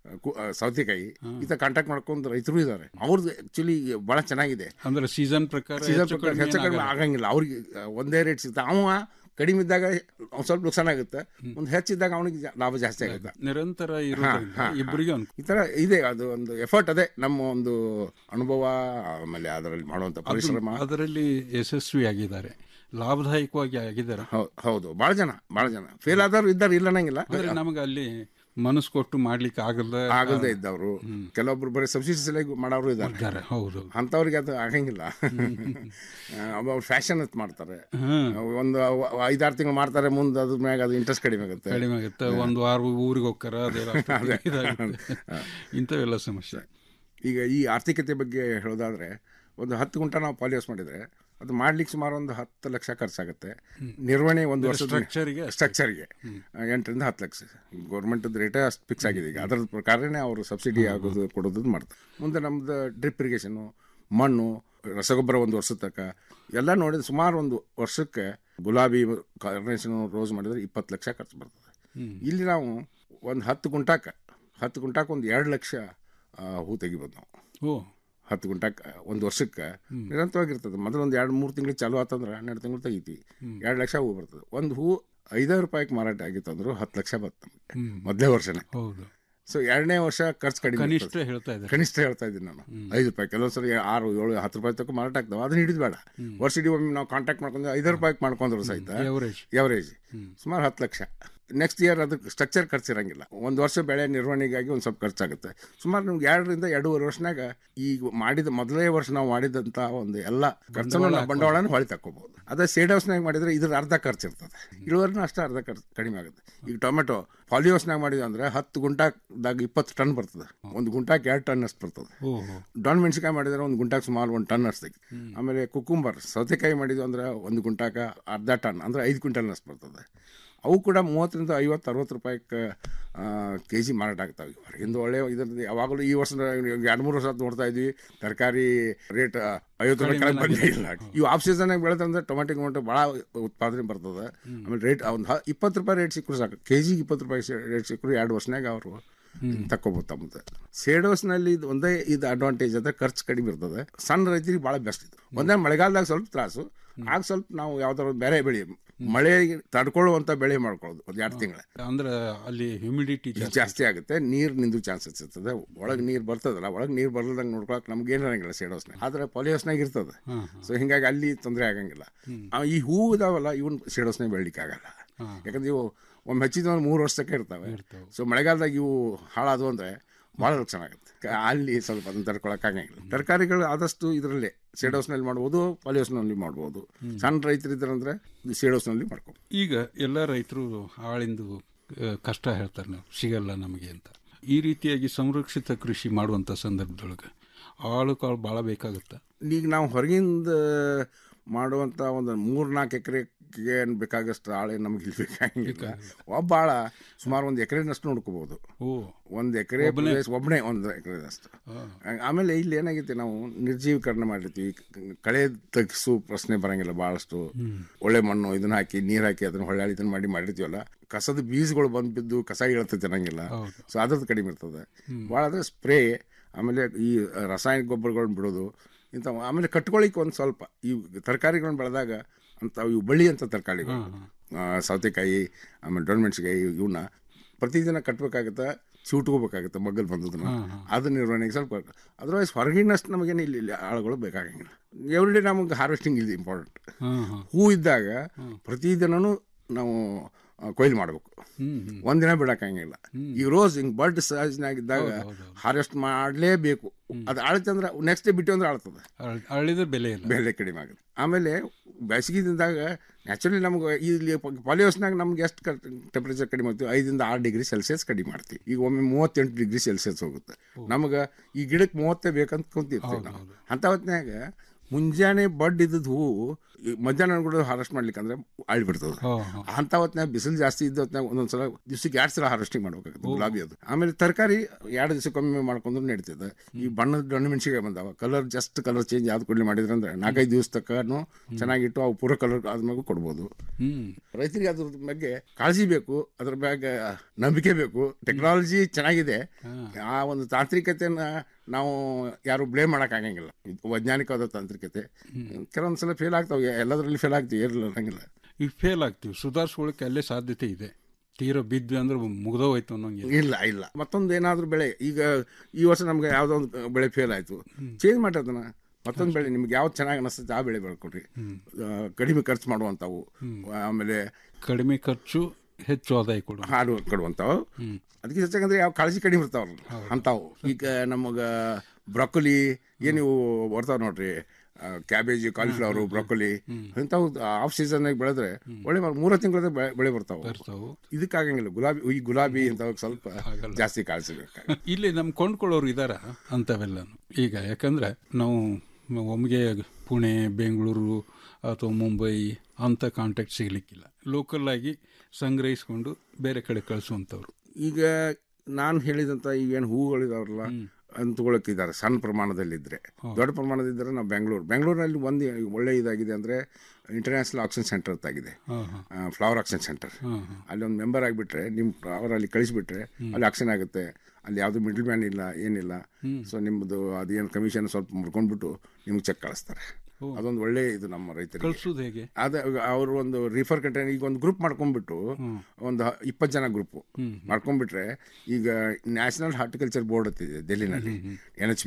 ಸೌತೆಕಾಯಿ ಈ ಥರ ಕಾಂಟ್ಯಾಕ್ಟ್ ಮಾಡ್ಕೊಂಡು ರೈತರು ಇದ್ದಾರೆ ಅವ್ರದ್ದು ಆಕ್ಚುಲಿ ಬಹಳ ಚೆನ್ನಾಗಿದೆ ಅಂದ್ರೆ ಸೀಸನ್ ಪ್ರಕಾರ ಸೀಸನ್ ಹೆಚ್ಚು ಪ್ರಕಾರ ಕಡಿಮೆ ಹೆಚ್ಚು ಕಡಿಮೆ ಏನಾಗಲ್ಲ. ಆಗಂಗಿಲ್ಲ ಅವ್ರಿಗೆ ಒಂದೇ ರೇಟ್ ಸಿಗುತ್ತೆ ಅವ ಕಡಿಮೆ ಇದ್ದಾಗ ಒಂದ್ ಸ್ವಲ್ಪ ನುಕ್ಸಾನ ಆಗುತ್ತೆ ಒಂದು ಹೆಚ್ಚಿದ್ದಾಗ ಅವನಿಗೆ ಜಾ- ಲಾಭ ಜಾಸ್ತಿ ಆಗುತ್ತೆ ನಿರಂತರ ಹಾ, ಇರೋದ್ರಿಂದ ಹಾ, ಇಬ್ಬರಿಗೂ ಹಾ. ಈ ತರ ಇದೆ ಅದು ಒಂದು ಎಫರ್ಟ್ ಅದೇ ನಮ್ಮ ಒಂದು ಅನುಭವ ಆಮೇಲೆ ಅದರಲ್ಲಿ ಮಾಡುವಂತ ಪರಿಶ್ರಮ ಅದರಲ್ಲಿ ಯಶಸ್ವಿ ಆಗಿದ್ದಾರೆ ಲಾಭದಾಯಕವಾಗಿ ಆಗಿದ್ದಾರೆ ಹೌ- ಹೌದು ಬಹಳ ಜನ ಬಹಳ ಜನ ಫೇಲ್ ಆದವ್ರು ಇದ್ದಾರೆ ಇಲ್ಲ ಅನ್ನಂಗಿಲ್ಲ ಅಂದ್ರೆ ನಮಗೆ ಅಲ್ಲಿ ಮನಸ್ಸು ಕೊಟ್ಟು ಮಾಡ್ಲಿಕ್ಕೆ ಆಗದ ಆಗಲ್ದೇ ಇದ್ದವರು ಕೆಲವೊಬ್ರು ಬರೀ ಸಬ್ಸಿಡಿ ಸಲಹೆ ಮಾಡೋರು ಇದ್ದಾರೆ ಇದ್ದಾರೆ, ಹೌದು ಅಂಥವ್ರಿಗೆ ಅದು ಆಗಂಗಿಲ್ಲ ಅವ್ರು ಫ್ಯಾಷನ್ ಅಂತ ಮಾಡ್ತಾರೆ ಒಂದು ಐದಾರು ತಿಂಗಳು ಮಾಡ್ತಾರೆ ಮುಂದೆ ಅದ್ರ ಮ್ಯಾಗ ಅದು ಇಂಟ್ರೆಸ್ಟ್ ಕಡಿಮೆ ಆಗುತ್ತೆ ಕಡಿಮೆ ಆಗುತ್ತೆ ಒಂದು ವಾರ ಊರಿಗೆ ಹೋಗ್ತಾರ ಅದೆಲ್ಲ ಅದೇ. ಇದಾಗುತ್ತೆ. ಇಂಥವೆಲ್ಲ ಸಮಸ್ಯೆ ಈಗ ಈ ಆರ್ಥಿಕತೆ ಬಗ್ಗೆ ಹೇಳೋದಾದ್ರೆ ಒಂದು ಹತ್ತು ಗುಂಟ ನಾವು ಪಾಲಿಯೋಸ್ ಮಾಡಿದ್ರೆ ಅದು ಮಾಡ್ಲಿಕ್ಕೆ ಸುಮಾರು ಒಂದು ಹತ್ತು ಲಕ್ಷ ಖರ್ಚಾಗುತ್ತೆ ನಿರ್ವಹಣೆ ಒಂದು ವರ್ಷದ ಸ್ಟ್ರಕ್ಚರಿಗೆ ಸ್ಟ್ರಕ್ಚರ್ಗೆ ಎಂಟರಿಂದ ಹತ್ತು ಲಕ್ಷ ಗೌರ್ಮೆಂಟದ ರೇಟೇ ಅಷ್ಟು ಫಿಕ್ಸ್ ಆಗಿದೆ ಈಗ ಅದರ ಪ್ರಕಾರನೇ ಅವರು ಸಬ್ಸಿಡಿ ಆಗೋದು ಕೊಡೋದು ಮಾಡ್ತಾರೆ ಮುಂದೆ ನಮ್ದು ಡ್ರಿಪ್ ಇರಿಗೇಷನು ಮಣ್ಣು ರಸಗೊಬ್ಬರ ಒಂದು ವರ್ಷದ ತನಕ ಎಲ್ಲ ನೋಡಿದ್ರೆ ಸುಮಾರು ಒಂದು ವರ್ಷಕ್ಕೆ ಗುಲಾಬಿ ಕಾರ್ನೇಷನ್ ರೋಸ್ ಮಾಡಿದ್ರೆ ಇಪ್ಪತ್ತು ಲಕ್ಷ ಖರ್ಚು ಬರ್ತದೆ ಇಲ್ಲಿ ನಾವು ಒಂದು ಹತ್ತು ಗುಂಟಾಕ ಹತ್ತು ಗುಂಟಾಕ ಒಂದು ಎರಡು ಲಕ್ಷ ಆ, ಹೂ ತೆಗಿಬೋದು ನಾವು ಓ ಹತ್ತು ಗುಂಟಾಕ ಒಂದು ವರ್ಷಕ್ಕೆ ನಿರಂತರವಾಗಿರ್ತದೆ ಮೊದಲು ಒಂದು ಎರಡು ಮೂರು ತಿಂಗಳು ಚಾಲು ಆತಂದ್ರೆ ಹನ್ನೆರಡು ತಿಂಗಳು ತೆಗಿತೀವಿ ಎರಡು ಲಕ್ಷ ಹೂ ಬರ್ತದೆ ಒಂದು ಹೂ ಐದಾರು ರೂಪಾಯಿಗೆ ಮಾರಾಟ ಆಗಿತ್ತು ಅಂದ್ರು ಹತ್ತು ಲಕ್ಷ ಬರ್ತದೆ ನಮಗೆ ಮೊದಲೇ ವರ್ಷನೇ ಹೌದು ಸೊ ಎರಡನೇ ವರ್ಷ ಖರ್ಚು ಕಡಿಮೆ ಕನಿಷ್ಠ ಇರ್ತದೆ. ಹೇಳ್ತಾ ಇದ್ದಾರೆ. ಕನಿಷ್ಠ ಹೇಳ್ತಾ ಇದ್ದೀನಿ ನಾನು ಐದು ರೂಪಾಯಿ ಕೆಲವೊಂದು ಸರಿ ಆರು ಏಳು ಹತ್ತು ರೂಪಾಯಿ ತನಕ ಮಾರಾಟ ಆಗ್ತಾವೆ ಅದನ್ನ ಹಿಡಿದು ಬೇಡ ವರ್ಷ ಇಡೀ ಒಮ್ಮೆ ನಾವು ಕಾಂಟ್ಯಾಕ್ಟ್ ಮಾಡ್ಕೊಂಡು ಐದು ರೂಪಾಯಿಗೆ ಮಾಡ್ಕೊಂಡ್ರು ಸಹಿತ Average. ಎವರೇಜ್ ಸುಮಾರು ಹತ್ತು ಲಕ್ಷ ನೆಕ್ಸ್ಟ್ ಇಯರ್ ಅದಕ್ಕೆ ಸ್ಟ್ರಕ್ಚರ್ ಖರ್ಚಿರಂಗಿಲ್ಲ ಒಂದು ವರ್ಷ ಬೆಳೆ ನಿರ್ವಹಣೆಗಾಗಿ ಒಂದು ಸ್ವಲ್ಪ ಖರ್ಚಾಗುತ್ತೆ ಸುಮಾರು ನಿಮ್ಗೆ ಎರಡರಿಂದ ಎರಡೂವರೆ ವರ್ಷನಾಗ ಈಗ ಮಾಡಿದ ಮೊದಲನೇ ವರ್ಷ ನಾವು ಮಾಡಿದಂಥ ಒಂದು ಎಲ್ಲ ಖರ್ಚನ್ನು ನಾವು ಬಂಡವಾಳನ ಹೊಳಿ ತಕ್ಕೋಬಹುದು ಅದೇ ಸೇಡ್ ಹೌಸ್ನಾಗ ಮಾಡಿದ್ರೆ ಇದ್ರ ಅರ್ಧ ಖರ್ಚು ಇರ್ತದೆ ಇಳುವರಿನೂ ಅಷ್ಟೇ ಅರ್ಧ ಖರ್ಚು ಕಡಿಮೆ ಆಗುತ್ತೆ ಈಗ ಟೊಮೆಟೊ ಪಾಲಿ ಹೌಸ್ನಾಗ ಮಾಡಿದ್ವಿ ಅಂದ್ರೆ ಹತ್ತು ಗುಂಟಾಕ್ದಾಗ ಇಪ್ಪತ್ತು ಟನ್ ಬರ್ತದೆ ಒಂದು ಗುಂಟಾಕ್ ಎರಡು ಟನ್ ಅಷ್ಟು ಬರ್ತದೆ ಡಾನ್ ಮೆಣಸಿಕಾಯಿ ಮಾಡಿದ್ರೆ ಒಂದು ಗುಂಟಾಕ್ ಸುಮಾರು ಒಂದು ಟನ್ ಅಷ್ಟು ಆಮೇಲೆ ಕುಕುಂಬರ್ ಸೌತೆಕಾಯಿ ಮಾಡಿದ್ವಿ ಅಂದ್ರೆ ಒಂದು ಗುಂಟಾಕ ಅರ್ಧ ಟನ್ ಅಂದ್ರೆ ಐದು ಕ್ವಿಂಟಲ್ ಅಷ್ಟು ಬರ್ತದೆ ಅವು ಕೂಡ ಮೂವತ್ತರಿಂದ ಐವತ್ತು ಅರವತ್ತು ರೂಪಾಯಿಗೆ ಕೆ ಜಿ ಮಾರಾಟ ಆಗ್ತಾವೆ ಹೊರಗಿಂದ ಒಳ್ಳೆ ಇದ್ರದ್ದು ಯಾವಾಗಲೂ ಈ ವರ್ಷ ಎರಡು ಮೂರು ವರ್ಷ ಆತ್ ನೋಡ್ತಾ ಇದ್ವಿ ತರಕಾರಿ ರೇಟ್ ಐವತ್ತು ರೂಪಾಯಿ ಕೆಳಗೆ ಬಂದೇ ಇಲ್ಲ ಇವು ಆಫ್ ಸೀಸನ್ನಾಗ ಬೆಳೆದಂದ್ರೆ ಟೊಮೆಟೊ ಗಿಮೆಟೊ ಭಾಳ ಉತ್ಪಾದನೆ ಬರ್ತದೆ ಆಮೇಲೆ ರೇಟ್ ಒಂದು ಹ ಇಪ್ಪತ್ತು ರೂಪಾಯಿ ರೇಟ್ ಸಿಕ್ಕರು ಸಾಕು ಕೆ ಜಿಗೆ ಇಪ್ಪತ್ತು ರೂಪಾಯಿ ರೇಟ್ ಸಿಕ್ಕರು ಎರಡು ವರ್ಷನಾಗ ಅವರು ತಕ್ಕೋಬೋದು ತಮ್ಮದು ಸೇಡೋಸ್ನಲ್ಲಿ ಇದು ಒಂದೇ ಇದು ಅಡ್ವಾಂಟೇಜ್ ಅಂದ್ರೆ ಖರ್ಚು ಕಡಿಮೆ ಇರ್ತದೆ ಸಣ್ಣ ರೈತರಿಗೆ ಭಾಳ ಬೆಸ್ಟ್ ಇದು ಒಂದೇ ಮಳೆಗಾಲದಾಗ ಸ್ವಲ್ಪ ತ್ರಾಸು ಆಗ ಸ್ವಲ್ಪ ನಾವು ಯಾವ್ದಾದ್ರು ಬೇರೆ ಬೆಳೆ ಮಳೆ ತಡ್ಕೊಳ್ಳುವಂಥ ಬೆಳೆ ಮಾಡ್ಕೊಳ್ಳೋದು ಒಂದು ಎರಡು ತಿಂಗಳ ಅಂದ್ರೆ ಅಲ್ಲಿ ಹ್ಯೂಮಿಡಿಟಿ ಜಾಸ್ತಿ ಆಗುತ್ತೆ ನೀರು ನಿಂದು ಚಾನ್ಸಸ್ ಇರ್ತದೆ ಒಳಗೆ ನೀರು ಬರ್ತದಲ್ಲ ಒಳಗೆ ನೀರು ಬರ್ಲದಂಗೆ ನೋಡ್ಕೊಳಕ್ ನಮ್ಗೆ ಏನಾಗಂಗಿಲ್ಲ ಸೇಡೋಸ್ನಾಗ ಆದ್ರೆ ಪಾಲಿಯೋಸ್ನಾಗ ಇರ್ತದೆ ಸೊ ಹಿಂಗಾಗಿ ಅಲ್ಲಿ ತೊಂದರೆ ಆಗಂಗಿಲ್ಲ ಆ, ಈ ಹೂ ಇದಾವಲ್ಲ ಇವನ್ ಸೇಡೋಸ್ನಾಗ ಬೆಳಿಲಿಕ್ಕೆ ಆಗಲ್ಲ ಯಾಕಂದ್ರೆ ಇವು ಒಮ್ಮೆ ಹಚ್ಚಿದ ಮೂರು ವರ್ಷಕ್ಕೆ ಇರ್ತಾವೆ ಸೊ ಮಳೆಗಾಲದಾಗ ಇವು ಹಾಳಾದವು ಅಂದ್ರೆ ಭಾಳ ಲಕ್ಷಣ ಆಗುತ್ತೆ ಕ- ಅಲ್ಲಿ ಸ್ವಲ್ಪ ಅದನ್ನ ತಡ್ಕೊಳಕ್ ಆಗಂಗಿಲ್ಲ ತರಕಾರಿಗಳು ಆದಷ್ಟು ಇದರಲ್ಲೇ ಶೇಡ್ ಹೌಸ್ನಲ್ಲಿ ಮಾಡ್ಬೋದು ಪಾಲಿಹೌಸ್ನಲ್ಲಿ ಮಾಡ್ಬೋದು ಸಣ್ಣ ರೈತರು ಇದ್ರಂದ್ರೆ ಶೇಡ್ ಹೌಸ್ನಲ್ಲಿ ಮಾಡ್ಬೋದು ಈಗ ಎಲ್ಲ ರೈತರು ಆಳಿಂದು ಆ, ಕಷ್ಟ ಹೇಳ್ತಾರೆ ನಾವು ಸಿಗಲ್ಲ ನಮಗೆ ಅಂತ ಈ ರೀತಿಯಾಗಿ ಸಂರಕ್ಷಿತ ಕೃಷಿ ಮಾಡುವಂಥ ಸಂದರ್ಭದೊಳಗೆ ಆಳು ಕಾಳು ಭಾಳ ಬೇಕಾಗುತ್ತೆ ಈಗ ನಾವು ಹೊರಗಿಂದ ಮಾಡುವಂಥ ಒಂದು ಮೂರು ನಾಲ್ಕು ಎಕರೆಗೆ ಬೇಕಾಗಷ್ಟು ಆಳೆ ನಮ್ಗೆ ಇಲ್ಲಿ ಬೇಕಾಗಿಲ್ಲ ಒಬ್ಬ ಆಳ ಸುಮಾರು ಒಂದು ಎಕರೆನಷ್ಟು ನೋಡ್ಕೋಬಹುದು ಒಂದು ಎಕರೆ ಒಬ್ಬನೇ? ಒಬ್ಬನೇ ಒಂದು ಎಕರೆದಷ್ಟು ಆಮೇಲೆ ಇಲ್ಲಿ ಏನಾಗೈತಿ ನಾವು ನಿರ್ಜೀವೀಕರಣ ಮಾಡಿರ್ತೀವಿ ಕಳೆ ತೆಗಿಸು ಪ್ರಶ್ನೆ ಬರಂಗಿಲ್ಲ ಭಾಳಷ್ಟು ಒಳ್ಳೆ ಮಣ್ಣು ಇದನ್ನ ಹಾಕಿ ನೀರು ಹಾಕಿ ಅದನ್ನ ಹೊಳ್ಳಿ ಇದನ್ನ ಮಾಡಿ ಮಾಡಿರ್ತೀವಲ್ಲ ಕಸದ ಬೀಜಗಳು ಬಂದು ಬಿದ್ದು ಕಸ ಇಳತೈತೆ ಅನ್ನಂಗಿಲ್ಲ ಸೊ ಅದ್ರದ್ದು ಕಡಿಮೆ ಇರ್ತದೆ ಭಾಳ ಅಂದರೆ ಸ್ಪ್ರೇ ಆಮೇಲೆ ಈ ರಾಸಾಯನಿಕ ಗೊಬ್ಬರಗಳನ್ನ ಬಿಡೋದು ಇಂಥ ಆಮೇಲೆ ಕಟ್ಕೊಳ್ಳಿಕ್ಕೆ ಒಂದು ಸ್ವಲ್ಪ ಈ ತರಕಾರಿಗಳನ್ನ ಬೆಳೆದಾಗ ಅಂತ ಇವು ಬಳ್ಳಿ ಅಂತ ತರಕಾರಿಗಳು ಆ, ಸೌತೆಕಾಯಿ ಆಮೇಲೆ ಡೊಣ್ಮೆಣ್ಸಿಕಾಯಿ ಇವನ್ನ ಪ್ರತಿದಿನ ಕಟ್ಟಬೇಕಾಗತ್ತೆ ಚಿವುಟ್ಕೋಬೇಕಾಗತ್ತೆ ಮಗ್ಗಲ್ ಬಂದದನ್ನ ಅದು ನಿರ್ವಹಣೆಗೆ ಸ್ವಲ್ಪ ಅದರ್ವೈಸ್ ಹೊರಗಿನಷ್ಟು ನಮಗೇನು ಇಲ್ಲಿ ಇಲ್ಲಿ ಆಳುಗಳು ಬೇಕಾಗಂಗಿಲ್ಲ ಎವ್ರಿ ಡೇ ನಮಗೆ ಹಾರ್ವೆಸ್ಟಿಂಗ್ ಇದು ಇಂಪಾರ್ಟೆಂಟ್ ಹೂ ಇದ್ದಾಗ ಪ್ರತಿದಿನನೂ ನಾವು ಆ, ಕೊಯ್ಲು ಮಾಡಬೇಕು ಒಂದಿನ ಬಿಡಕ್ಕಂಗಿಲ್ಲ ಈ ರೋಸ್ ಹಿಂಗ್ ಬರ್ಡ್ ಸೈಜ್ನಾಗಿದ್ದಾಗ ಹಾರ್ವೆಸ್ಟ್ ಮಾಡಲೇಬೇಕು ಅದು ಆಳ್ತಂದ್ರೆ ನೆಕ್ಸ್ಟ್ ಡೇ ಬಿಟ್ಟು ಅಂದ್ರೆ ಆಳ್ತದೆ ಅಳಿದ್ರೆ ಬೆಲೆ ಇಲ್ಲ ಬೆಲೆ ಕಡಿಮೆ ಆಗುತ್ತೆ ಆಮೇಲೆ ಬೇಸಿಗೆದಿಂದಾಗ ನ್ಯಾಚುರಲಿ ನಮ್ಗೆ ಇಲ್ಲಿ ಪಾಲಿಯೋಸ್ನಾಗ ನಮ್ಗೆ ಎಷ್ಟು ಟೆಂಪ್ರೇಚರ್ ಕಡಿಮೆ ಆಗ್ತೀವಿ ಐದರಿಂದ ಆರು ಡಿಗ್ರಿ ಸೆಲ್ಸಿಯಸ್ ಕಡಿಮೆ ಮಾಡ್ತೀವಿ ಈಗ ಒಮ್ಮೆ ಮೂವತ್ತೆಂಟು ಡಿಗ್ರಿ ಸೆಲ್ಸಿಯಸ್ ಹೋಗುತ್ತೆ ನಮ್ಗೆ ಈ ಗಿಡಕ್ಕೆ ಮೂವತ್ತೇ ಬೇಕಂತ ಕುಂತಿರ್ತೀವಿ ನಾವು ಅಂಥ ಹೊತ್ನ್ಯಾಗ ಮುಂಜಾನೆ ಬಡ್ ಇದ್ದದ್ದು ಹೂವು ಈ ಮಧ್ಯಾಹ್ನ ಕೂಡ ಹಾರ್ವೆಸ್ಟ್ ಮಾಡ್ಲಿಕ್ಕೆ ಅಂದ್ರೆ ಆಳಿ ಬಿಡ್ತದೆ ಅಂತ ಹೊತ್ನ್ಯಾಗ ಬಿಸಿಲು ಜಾಸ್ತಿ ಇದ್ದ ಹೊತ್ನ್ಯಾಗ ಒಂದೊಂದ್ಸಲ ದಿವ್ಸಕ್ಕೆ ಎರಡು ಸಲ ಹಾರ್ವೆಸ್ಟಿಂಗ್ ಮಾಡ್ಬೇಕಾಗುತ್ತೆ ಗುಲಾಬಿ ಅದು ಆಮೇಲೆ ತರಕಾರಿ ಎರಡು ದಿವಸಕ್ಕೊಮ್ಮೆ ಮಾಡ್ಕೊಂಡ್ರು ನಡೀತದೆ ಈ ಬಣ್ಣದ ಹಣ್ಣು ಮೆಣಸಿಗೆ ಬಂದಾವ ಕಲರ್ ಜಸ್ಟ್ ಕಲರ್ ಚೇಂಜ್ ಯಾವ್ದು ಕೊಡ್ಲಿ ಮಾಡಿದ್ರೆ ಅಂದ್ರೆ ನಾಲ್ಕೈದು ದಿವಸ ತಕ್ಕನು ಚೆನ್ನಾಗಿಟ್ಟು ಅವು ಪೂರ ಕಲರ್ ಆದ್ಮೇಲೆ ಕೊಡ್ಬೋದು ರೈತರಿಗೆ ಅದ್ರ ಬಗ್ಗೆ ಕಾಳಜಿ ಬೇಕು ಅದ್ರ ಬಗ್ಗೆ ನಂಬಿಕೆ ಬೇಕು ಟೆಕ್ನಾಲಜಿ ಚೆನ್ನಾಗಿದೆ ಆ ಒಂದು ತಾಂತ್ರಿಕತೆಯನ್ನ ನಾವು ಯಾರು ಬ್ಲೇಮ್ ಆಗಂಗಿಲ್ಲ ಇದು ವೈಜ್ಞಾನಿಕವಾದ ತಾಂತ್ರಿಕತೆ ಕೆಲವೊಂದ್ಸಲ ಫೇಲ್ ಆಗ್ತಾವೆ ಎಲ್ಲದರಲ್ಲಿ ಫೇಲ್ ಆಗ್ತೀವಿ ಇರಲಿಲ್ಲ ಹಂಗಿಲ್ಲ ಈಗ ಫೇಲ್ ಆಗ್ತೀವಿ ಸುಧಾರಿಸ್ಕೊಳ್ಳಿಕ್ಕೆ ಅಲ್ಲೇ ಸಾಧ್ಯತೆ ಇದೆ ತೀರಾ ಬಿದ್ವಿ ಅಂದ್ರೆ ಮುಗ್ದೋಯ್ತು ಅನ್ನೋಂಗೆ ಇಲ್ಲ ಇಲ್ಲ ಮತ್ತೊಂದು ಏನಾದರೂ ಬೆಳೆ ಈಗ ಈ ವರ್ಷ ನಮ್ಗೆ ಯಾವುದೋ ಒಂದು ಬೆಳೆ ಫೇಲ್ ಆಯಿತು ಚೇಂಜ್ ಮಾಡೋದನ್ನ ಮತ್ತೊಂದು ಬೆಳೆ ನಿಮ್ಗೆ ಯಾವ್ದು ಚೆನ್ನಾಗಿ ಅನಿಸ್ತದೆ ಆ ಬೆಳೆ ಬೆಳ್ಕೊಡ್ರಿ ಆ, ಕಡಿಮೆ ಖರ್ಚು ಮಾಡುವಂಥವು ಆಮೇಲೆ ಕಡಿಮೆ ಖರ್ಚು ಹೆಚ್ಚು ಆದಾಯ ಕೊಡು ಹಾಡು ಕೊಡುವಂಥವು ಅದಕ್ಕೆ ಹೆಚ್ಚಾಗಂದ್ರೆ ಯಾವ ಕಾಳಜಿ ಕಡಿಮೆ ಇರ್ತಾವ್ರಲ್ಲ ಅಂತಾವು ಈಗ ನಮಗೆ ಬ್ರೊಕೊಲಿ ಏನು ಇವು ಬರ್ತಾವ ನೋಡ್ರಿ ಕ್ಯಾಬೇಜ್ ಕಾಲಿಫ್ಲವರು ಬ್ರೊಕೊಲಿ ಇಂಥವು ಆಫ್ ಸೀಸನ್ನಾಗ ಬೆಳೆದ್ರೆ ಒಳ್ಳೆ ಮಾರ್- ಮೂರು ತಿಂಗಳ ಬೆಳೆ ಬರ್ತಾವೆ ಇದಕ್ಕಾಗಂಗಿಲ್ಲ ಗುಲಾಬಿ ಈ ಗುಲಾಬಿ ಇಂಥವಕ್ಕೆ ಸ್ವಲ್ಪ ಜಾಸ್ತಿ ಕಾಳಜಿ ಬೇಕಾಗ ಇಲ್ಲಿ ನಮ್ ಕೊಂಡ್ಕೊಳ್ಳೋರು ಇದಾರ ಅಂತವೆಲ್ಲನು ಈಗ ಯಾಕಂದ್ರೆ ನಾವು ಒಮ್ಮೆಗೆ ಪುಣೆ ಬೆಂಗಳೂರು ಅಥವಾ ಮುಂಬೈ ಅಂತ ಕಾಂಟ್ಯಾಕ್ಟ್ ಸಿಗ್ಲಿಕ್ಕಿಲ್ಲ ಲೋಕಲ್ ಆಗಿ ಸಂಗ್ರಹಿಸ್ಕೊಂಡು ಬೇರೆ ಕಡೆ ಕಳಿಸುವಂಥವ್ರು ಈಗ ನಾನು ಹೇಳಿದಂಥ ಈಗೇನು ಹೂಗಳಿದಾವ್ರಲ್ಲ ಅಂತ ತಗೊಳಕ್ಕಿದ್ದಾರೆ ಸಣ್ಣ ಪ್ರಮಾಣದಲ್ಲಿದ್ದರೆ ದೊಡ್ಡ ಪ್ರಮಾಣದಿದ್ದರೆ ನಾವು ಬೆಂಗಳೂರು ಬೆಂಗಳೂರಿನಲ್ಲಿ ಒಂದು ಒಳ್ಳೆ ಇದಾಗಿದೆ ಅಂದರೆ ಇಂಟರ್ನ್ಯಾಷನಲ್ ಆಕ್ಷನ್ ಸೆಂಟರ್ ಅಂತಾಗಿದೆ ಫ್ಲವರ್ ಆಕ್ಷನ್ ಸೆಂಟರ್ ಅಲ್ಲಿ ಒಂದು ಮೆಂಬರ್ ಆಗಿಬಿಟ್ರೆ ನಿಮ್ಮ ಫ್ಲವರ್ ಅಲ್ಲಿ ಕಳಿಸ್ಬಿಟ್ರೆ ಅಲ್ಲಿ ಆಕ್ಷನ್ ಆಗುತ್ತೆ ಅಲ್ಲಿ ಯಾವುದು ಮಿಡ್ಲ್ ಮ್ಯಾನ್ ಇಲ್ಲ ಏನಿಲ್ಲ ಸೊ ನಿಮ್ಮದು ಅದೇನು ಕಮಿಷನ್ ಸ್ವಲ್ಪ ಮುರ್ಕೊಂಡ್ಬಿಟ್ಟು ನಿಮ್ಗೆ ಚೆಕ್ ಕಳಿಸ್ತಾರೆ ಅದೊಂದು ಒಳ್ಳೆ ಇದು ನಮ್ಮ ರೈತರಿಗೆ ಕಳ್ಸೋದು ಹೇಗೆ ಅದೇ ಅವರು ಒಂದು ರಿಫರ್ ಕಂಟೈನ್ ಈಗ ಒಂದು ಗ್ರೂಪ್ ಮಾಡ್ಕೊಂಡ್ಬಿಟ್ಟು ಒಂದು ಇಪ್ಪತ್ತು ಜನ ಗ್ರೂಪ್ ಮಾಡ್ಕೊಂಡ್ಬಿಟ್ರೆ ಈಗ ನ್ಯಾಷನಲ್ ಹಾರ್ಟಿಕಲ್ಚರ್ ಬೋರ್ಡ್ ಅಂತಿದೆ ಡೆಲ್ಲಿನಲ್ಲಿ ಎನ್ ಎಚ್ ಬಿ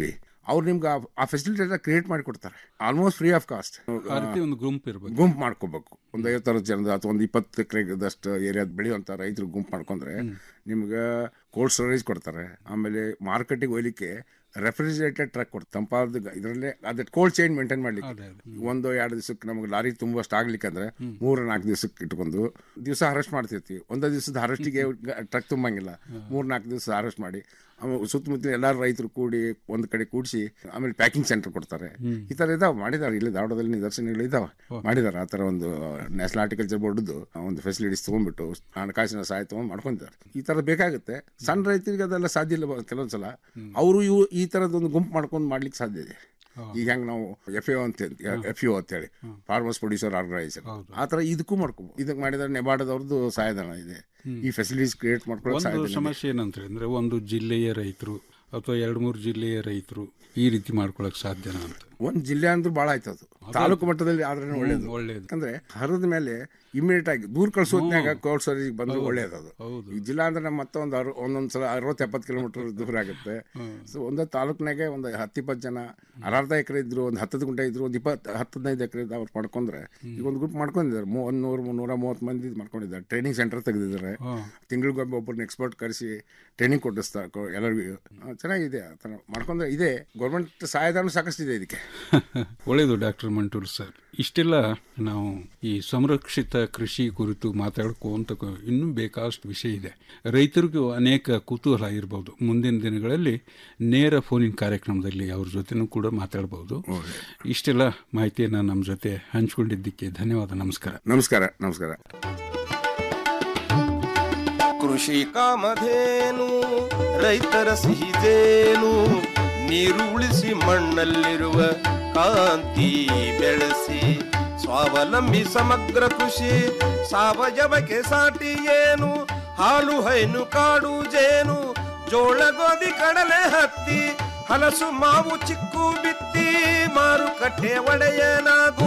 ಅವ್ರು ನಿಮ್ಗೆ ಆ- ಆ ಫೆಸಿಲಿಟಿ ಕ್ರಿಯೇಟ್ ಮಾಡಿ ಕೊಡ್ತಾರೆ ಆಲ್ಮೋಸ್ಟ್ ಫ್ರೀ ಆಫ್ ಕಾಸ್ಟ್ ಆ ರೀತಿ ಒಂದು ಗುಂಪು ಇರ್ಬೇಕು ಗುಂಪು ಮಾಡ್ಕೋಬೇಕು ಒಂದು ಐವತ್ತಾರು ಜನದ ಅಥವಾ ಒಂದು ಇಪ್ಪತ್ತು ಎಕರೆದಷ್ಟು ಏರಿಯಾದ ಬೆಳೆಯುವಂಥ ರೈತರು ಗುಂಪು ಮಾಡ್ಕೊಂಡ್ರೆ ನಿಮ್ಗೆ ಕೋಲ್ಡ್ ಸ್ಟೋರೇಜ್ ಕೊಡ್ತಾರೆ ಆಮೇಲೆ ಮಾರ್ಕೆಟಿಗೆ ಒಯ್ಲಿಕ್ಕೆ ರೆಫ್ರಿಜರೇಟೆಡ್ ಟ್ರಕ್ ಕೊಡ್ತಾರೆ ತಂಪಾದ ಇದರಲ್ಲೇ ಅದು ಕೋಲ್ಡ್ ಚೈನ್ ಮೇಂಟೈನ್ ಮಾಡ್ಲಿಕ್ಕೆ ಒಂದು ಎರಡು ದಿವಸಕ್ಕೆ ನಮಗೆ ಲಾರಿ ತುಂಬಷ್ಟು ಆಗ್ಲಿಕ್ಕೆ ಅಂದ್ರೆ ಮೂರು ನಾಲ್ಕು ದಿವಸಕ್ಕೆ ಇಟ್ಕೊಂಡು ದಿವಸ ಹಾರೆಸ್ಟ್ ಮಾಡ್ತಿರ್ತೀವಿ ಒಂದೇ ದಿವಸದ ಹಾರೆಸ್ಟಿಗೆ ಟ್ರಕ್ ತುಂಬಂಗಿಲ್ಲ ಮೂರು ನಾಲ್ಕು ದಿವಸ ಹಾರೆಸ್ಟ್ ಮಾಡಿ ಆಮೇಲೆ ಸುತ್ತಮುತ್ತ ಎಲ್ಲರೂ ರೈತರು ಕೂಡಿ ಒಂದು ಕಡೆ ಕೂಡಿಸಿ ಆಮೇಲೆ ಪ್ಯಾಕಿಂಗ್ ಸೆಂಟರ್ ಕೊಡ್ತಾರೆ ಈ ಥರ ಇದಾವೆ ಮಾಡಿದ್ದಾರೆ ಇಲ್ಲಿ ಧಾರವಾಡದಲ್ಲಿ ನಿದರ್ಶನಗಳು ಇದಾವೆ ಮಾಡಿದ್ದಾರೆ ಆ ಥರ ಒಂದು ನ್ಯಾಷನಲ್ ಹಾರ್ಟಿಕಲ್ಚರ್ ಬೋರ್ಡ್ದು ಒಂದು ಫೆಸಿಲಿಟೀಸ್ ತೊಗೊಂಡ್ಬಿಟ್ಟು ಹಣಕಾಸಿನ ಸಹಾಯ ತೊಗೊಂಡು ಮಾಡ್ಕೊಂಡಿದ್ದಾರೆ ಈ ಥರ ಬೇಕಾಗುತ್ತೆ ಸಣ್ಣ ರೈತರಿಗೆ ಅದೆಲ್ಲ ಸಾಧ್ಯ ಇಲ್ಲ ಬ- ಕೆಲವೊಂದ್ಸಲ ಅವರು ಇವು ಈ ಥರದೊಂದು ಗುಂಪು ಮಾಡ್ಕೊಂಡು ಮಾಡ್ಲಿಕ್ಕೆ ಸಾಧ್ಯ ಇದೆ ಈಗ ಹೆಂಗೆ ನಾವು ಎಫ್ ಎ ಅಂತ ಎಫ್ ಯು ಅಂತೇಳಿ ಫಾರ್ಮರ್ಸ್ ಪ್ರೊಡ್ಯೂಸರ್ ಆರ್ಗನೈಸೇಷನ್ ಆ ಥರ ಇದಕ್ಕೂ ಮಾಡ್ಕೋಬೋದು ಇದಕ್ಕೆ ಮಾಡಿದ್ರೆ ನೆಬಾಡದವ್ರದ್ದು ಸಹಾಯಧನ ಇದೆ ಈ ಫೆಸಿಲಿಟೀಸ್ ಕ್ರಿಯೇಟ್ ಮಾಡ್ಕೊಳ್ಳೋಕೆ ಒಂದು ಸಹಾಯಧನ ಇದೆ. ಸಮಸ್ಯೆ ಏನಂತ ಅಂದ್ರೆ ಒಂದು ಜಿಲ್ಲೆಯ ರೈತರು ಅಥವಾ ಎರಡು ಮೂರು ಜಿಲ್ಲೆಯ ರೈತರು ಈ ರೀತಿ ಮಾಡ್ಕೊಳಕ್ ಸಾಧ್ಯನಾ ಅಂತ ಒಂದು ಜಿಲ್ಲೆ ಅಂದ್ರೆ ಭಾಳ ಆಯ್ತು ಅದು ತಾಲೂಕು ಮಟ್ಟದಲ್ಲಿ ಆದ್ರೆ ಹ್ಮ್, ಒಳ್ಳೇದು ಒಳ್ಳೇದು. ಯಾಕಂದ್ರೆ ಹರಿದ ಮೇಲೆ ಇಮಿಡಿಯೇಟ್ ಆಗಿ ದೂರ ಕಳ್ಸೋದ್ನಾಗ ಕೋಲ್ಡ್ ಸ್ಟೋರೇಜ್ ಬಂದ್ರೆ ಹೌದು, ಒಳ್ಳೇದು ಅದು ಈ ಜಿಲ್ಲಾ ಅಂದ್ರೆ ನಮ್ಮ ಮತ್ತೊಂದು ಅರು ಒಂದೊಂದು ಸಲ ಅರವತ್ತು ಎಪ್ಪತ್ತು ಕಿಲೋಮೀಟರ್ ದೂರ ಆಗುತ್ತೆ ಸೊ ಒಂದು ತಾಲೂಕ್ನಾಗೆ ಒಂದು ಹತ್ತು ಇಪ್ಪತ್ತು ಜನ ಅರ್ಧ ಎಕರೆ ಇದ್ರು ಒಂದು ಹತ್ತತ್ತು ಗುಂಟೆ ಇದ್ರು ಒಂದು ಇಪ್ಪತ್ತು ಹತ್ತದೈದು ಎಕರೆ ಅವ್ರು ಮಾಡ್ಕೊಂಡ್ರೆ ಈಗ ಒಂದು ಗ್ರೂಪ್ ಮಾಡ್ಕೊಂಡಿದ್ದಾರೆ ಮೂ ಒಂದು ನೂರು ಮುನ್ನೂರ ಮೂವತ್ತು ಮಂದಿ ಇದ್ ಮಾಡ್ಕೊಂಡಿದ್ದಾರೆ ಟ್ರೈನಿಂಗ್ ಸೆಂಟರ್ ತೆಗೆದಿದ್ದಾರೆ ತಿಂಗಳಿಗೊಬ್ಬ ಒಬ್ಬರನ್ನ ಎಕ್ಸ್ಪರ್ಟ್ ಕರೆಸಿ ಟ್ರೈನಿಂಗ್ ಕೊಟ್ಟಿಸ್ತಾರೆ ಕೊ- ಎಲ್ಲರಿಗೂ ಆ, ಚೆನ್ನಾಗಿದೆ ಆ ಥರ ಮಾಡ್ಕೊಂಡ್ರೆ ಇದೆ ಗೌರ್ಮೆಂಟ್ ಸಹಾಯಧನ ಸಾಕಷ್ಟಿದೆ ಇದಕ್ಕೆ ಒಳ್ಳೆಯದು ಡಾಕ್ಟರ್ ಮಂಟೂರ್ ಸರ್ ಇಷ್ಟೆಲ್ಲ ನಾವು ಈ ಸಂರಕ್ಷಿತ ಕೃಷಿ ಕುರಿತು ಮಾತಾಡ್ಕೊಂತ ಕ- ಇನ್ನೂ ಬೇಕಾದಷ್ಟು ವಿಷಯ ಇದೆ ರೈತರಿಗೂ ಅನೇಕ ಕುತೂಹಲ ಇರ್ಬೋದು ಮುಂದಿನ ದಿನಗಳಲ್ಲಿ ನೇರ ಫೋನಿನ ಕಾರ್ಯಕ್ರಮದಲ್ಲಿ ಅವ್ರ ಜೊತೆನೂ ಕೂಡ ಮಾತಾಡ್ಬೋದು ಇಷ್ಟೆಲ್ಲ ಮಾಹಿತಿಯನ್ನು ನಮ್ಮ ಜೊತೆ ಹಂಚ್ಕೊಂಡಿದ್ದಕ್ಕೆ ಧನ್ಯವಾದ ನಮಸ್ಕಾರ ನಮಸ್ಕಾರ ನಮಸ್ಕಾರ ಕೃಷಿ ಕಾಮಧೇನು ರೈತರ ಸಿಹಿದೇನು ನೀರು ಉಳಿಸಿ ಮಣ್ಣಲ್ಲಿರುವ ಕಾಂತಿ ಬೆಳೆಸಿ ಸ್ವಾವಲಂಬಿ ಸಮಗ್ರ ಕೃಷಿ ಸಾವಯವಕ್ಕೆ ಸಾಟಿ ಏನು ಹಾಲು ಹೈನು ಕಾಡು ಜೇನು ಜೋಳ ಗೋಧಿ ಕಡಲೆ ಹತ್ತಿ ಹಲಸು ಮಾವು ಚಿಕ್ಕು ಬಿತ್ತಿ ಮಾರುಕಟ್ಟೆ ಒಡೆಯನಾಗೂ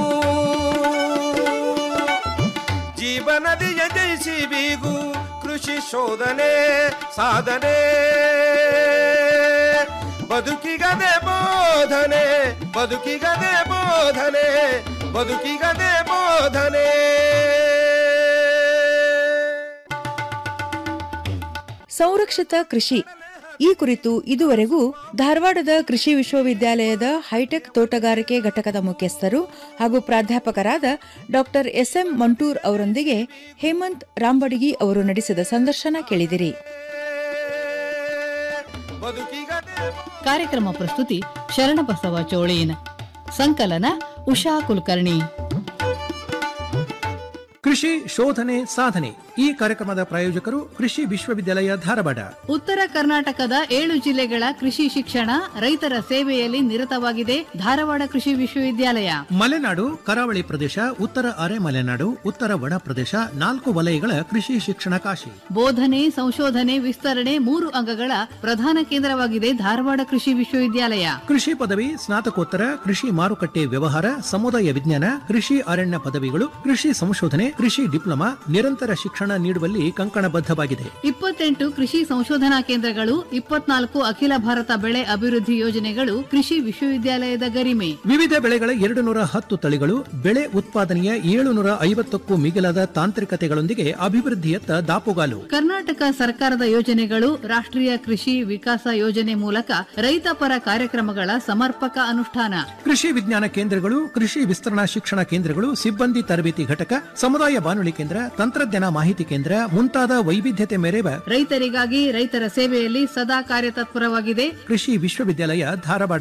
ಜೀವನದಿಯ ಜಯಿಸಿ ಬೀಗು ಕೃಷಿ ಶೋಧನೆ ಸಾಧನೆ ಬದುಕಿಗದೆ ಬೋಧನೆ ಬದುಕಿಗದೆ ಬೋಧನೆ ಬದುಕಿಗದೆ ಬೋಧನೆ ಸಂರಕ್ಷಿತ ಕೃಷಿ ಈ ಕುರಿತು ಇದುವರೆಗೂ ಧಾರವಾಡದ ಕೃಷಿ ವಿಶ್ವವಿದ್ಯಾಲಯದ ಹೈಟೆಕ್ ತೋಟಗಾರಿಕೆ ಘಟಕದ ಮುಖ್ಯಸ್ಥರು ಹಾಗೂ ಪ್ರಾಧ್ಯಾಪಕರಾದ ಡಾಕ್ಟರ್ ಎಸ್ಎಂ ಮಂಟೂರ್ ಅವರೊಂದಿಗೆ ಹೇಮಂತ್ ರಾಂಬಡಗಿ ಅವರು ನಡೆಸಿದ ಸಂದರ್ಶನ ಕೇಳಿದಿರಿ ಕಾರ್ಯಕ್ರಮ ಪ್ರಸ್ತುತಿ ಶರಣಬಸವ ಚೋಳೀನ್ ಸಂಕಲನ ಉಷಾ ಕುಲಕರ್ಣಿ ಕೃಷಿ ಶೋಧನೆ ಸಾಧನೆ ಈ ಕಾರ್ಯಕ್ರಮದ ಪ್ರಾಯೋಜಕರು ಕೃಷಿ ವಿಶ್ವವಿದ್ಯಾಲಯ ಧಾರವಾಡ ಉತ್ತರ ಕರ್ನಾಟಕದ ಏಳು ಜಿಲ್ಲೆಗಳ ಕೃಷಿ ಶಿಕ್ಷಣ ರೈತರ ಸೇವೆಯಲ್ಲಿ ನಿರತವಾಗಿದೆ ಧಾರವಾಡ ಕೃಷಿ ವಿಶ್ವವಿದ್ಯಾಲಯ ಮಲೆನಾಡು ಕರಾವಳಿ ಪ್ರದೇಶ ಉತ್ತರ ಅರೆ ಮಲೆನಾಡು ಉತ್ತರ ಒಣ ಪ್ರದೇಶ ನಾಲ್ಕು ವಲಯಗಳ ಕೃಷಿ ಶಿಕ್ಷಣ ಕಾಶಿ ಬೋಧನೆ ಸಂಶೋಧನೆ ವಿಸ್ತರಣೆ ಮೂರು ಅಂಗಗಳ ಪ್ರಧಾನ ಕೇಂದ್ರವಾಗಿದೆ ಧಾರವಾಡ ಕೃಷಿ ವಿಶ್ವವಿದ್ಯಾಲಯ ಕೃಷಿ ಪದವಿ ಸ್ನಾತಕೋತ್ತರ ಕೃಷಿ ಮಾರುಕಟ್ಟೆ ವ್ಯವಹಾರ ಸಮುದಾಯ ವಿಜ್ಞಾನ ಕೃಷಿ ಅರಣ್ಯ ಪದವಿಗಳು ಕೃಷಿ ಸಂಶೋಧನೆ ಕೃಷಿ ಡಿಪ್ಲೊಮಾ ನಿರಂತರ ಶಿಕ್ಷಣ ನೀಡುವಲ್ಲಿ ಕಂಕಣಬದ್ಧವಾಗಿದೆ ಇಪ್ಪತ್ತೆಂಟು ಕೃಷಿ ಸಂಶೋಧನಾ ಕೇಂದ್ರಗಳು ಇಪ್ಪತ್ನಾಲ್ಕು ಅಖಿಲ ಭಾರತ ಬೆಳೆ ಅಭಿವೃದ್ಧಿ ಯೋಜನೆಗಳು ಕೃಷಿ ವಿಶ್ವವಿದ್ಯಾಲಯದ ಗರಿಮೆ ವಿವಿಧ ಬೆಳೆಗಳ ಎರಡು ನೂರ ಹತ್ತು ತಳಿಗಳು ಬೆಳೆ ಉತ್ಪಾದನೆಯ ಏಳುನೂರ ಐವತ್ತಕ್ಕೂ ಮಿಗಿಲಾದ ತಾಂತ್ರಿಕತೆಗಳೊಂದಿಗೆ ಅಭಿವೃದ್ಧಿಯತ್ತ ದಾಪುಗಾಲು ಕರ್ನಾಟಕ ಸರ್ಕಾರದ ಯೋಜನೆಗಳು ರಾಷ್ಟ್ರೀಯ ಕೃಷಿ ವಿಕಾಸ ಯೋಜನೆ ಮೂಲಕ ರೈತಪರ ಕಾರ್ಯಕ್ರಮಗಳ ಸಮರ್ಪಕ ಅನುಷ್ಠಾನ ಕೃಷಿ ವಿಜ್ಞಾನ ಕೇಂದ್ರಗಳು ಕೃಷಿ ವಿಸ್ತರಣಾ ಶಿಕ್ಷಣ ಕೇಂದ್ರಗಳು ಸಿಬ್ಬಂದಿ ತರಬೇತಿ ಘಟಕ ಸಮುದಾಯ ಬಾನುಲಿ ಕೇಂದ್ರ ತಂತ್ರಜ್ಞಾನ ಮಾಹಿತಿ ಕೇಂದ್ರ ಮುಂತಾದ ವೈವಿಧ್ಯತೆ ಮೆರೆವ ರೈತರಿಗಾಗಿ ರೈತರ ಸೇವೆಯಲ್ಲಿ ಸದಾ ಕಾರ್ಯತತ್ಪರವಾಗಿದೆ ಕೃಷಿ ವಿಶ್ವವಿದ್ಯಾಲಯ ಧಾರವಾಡ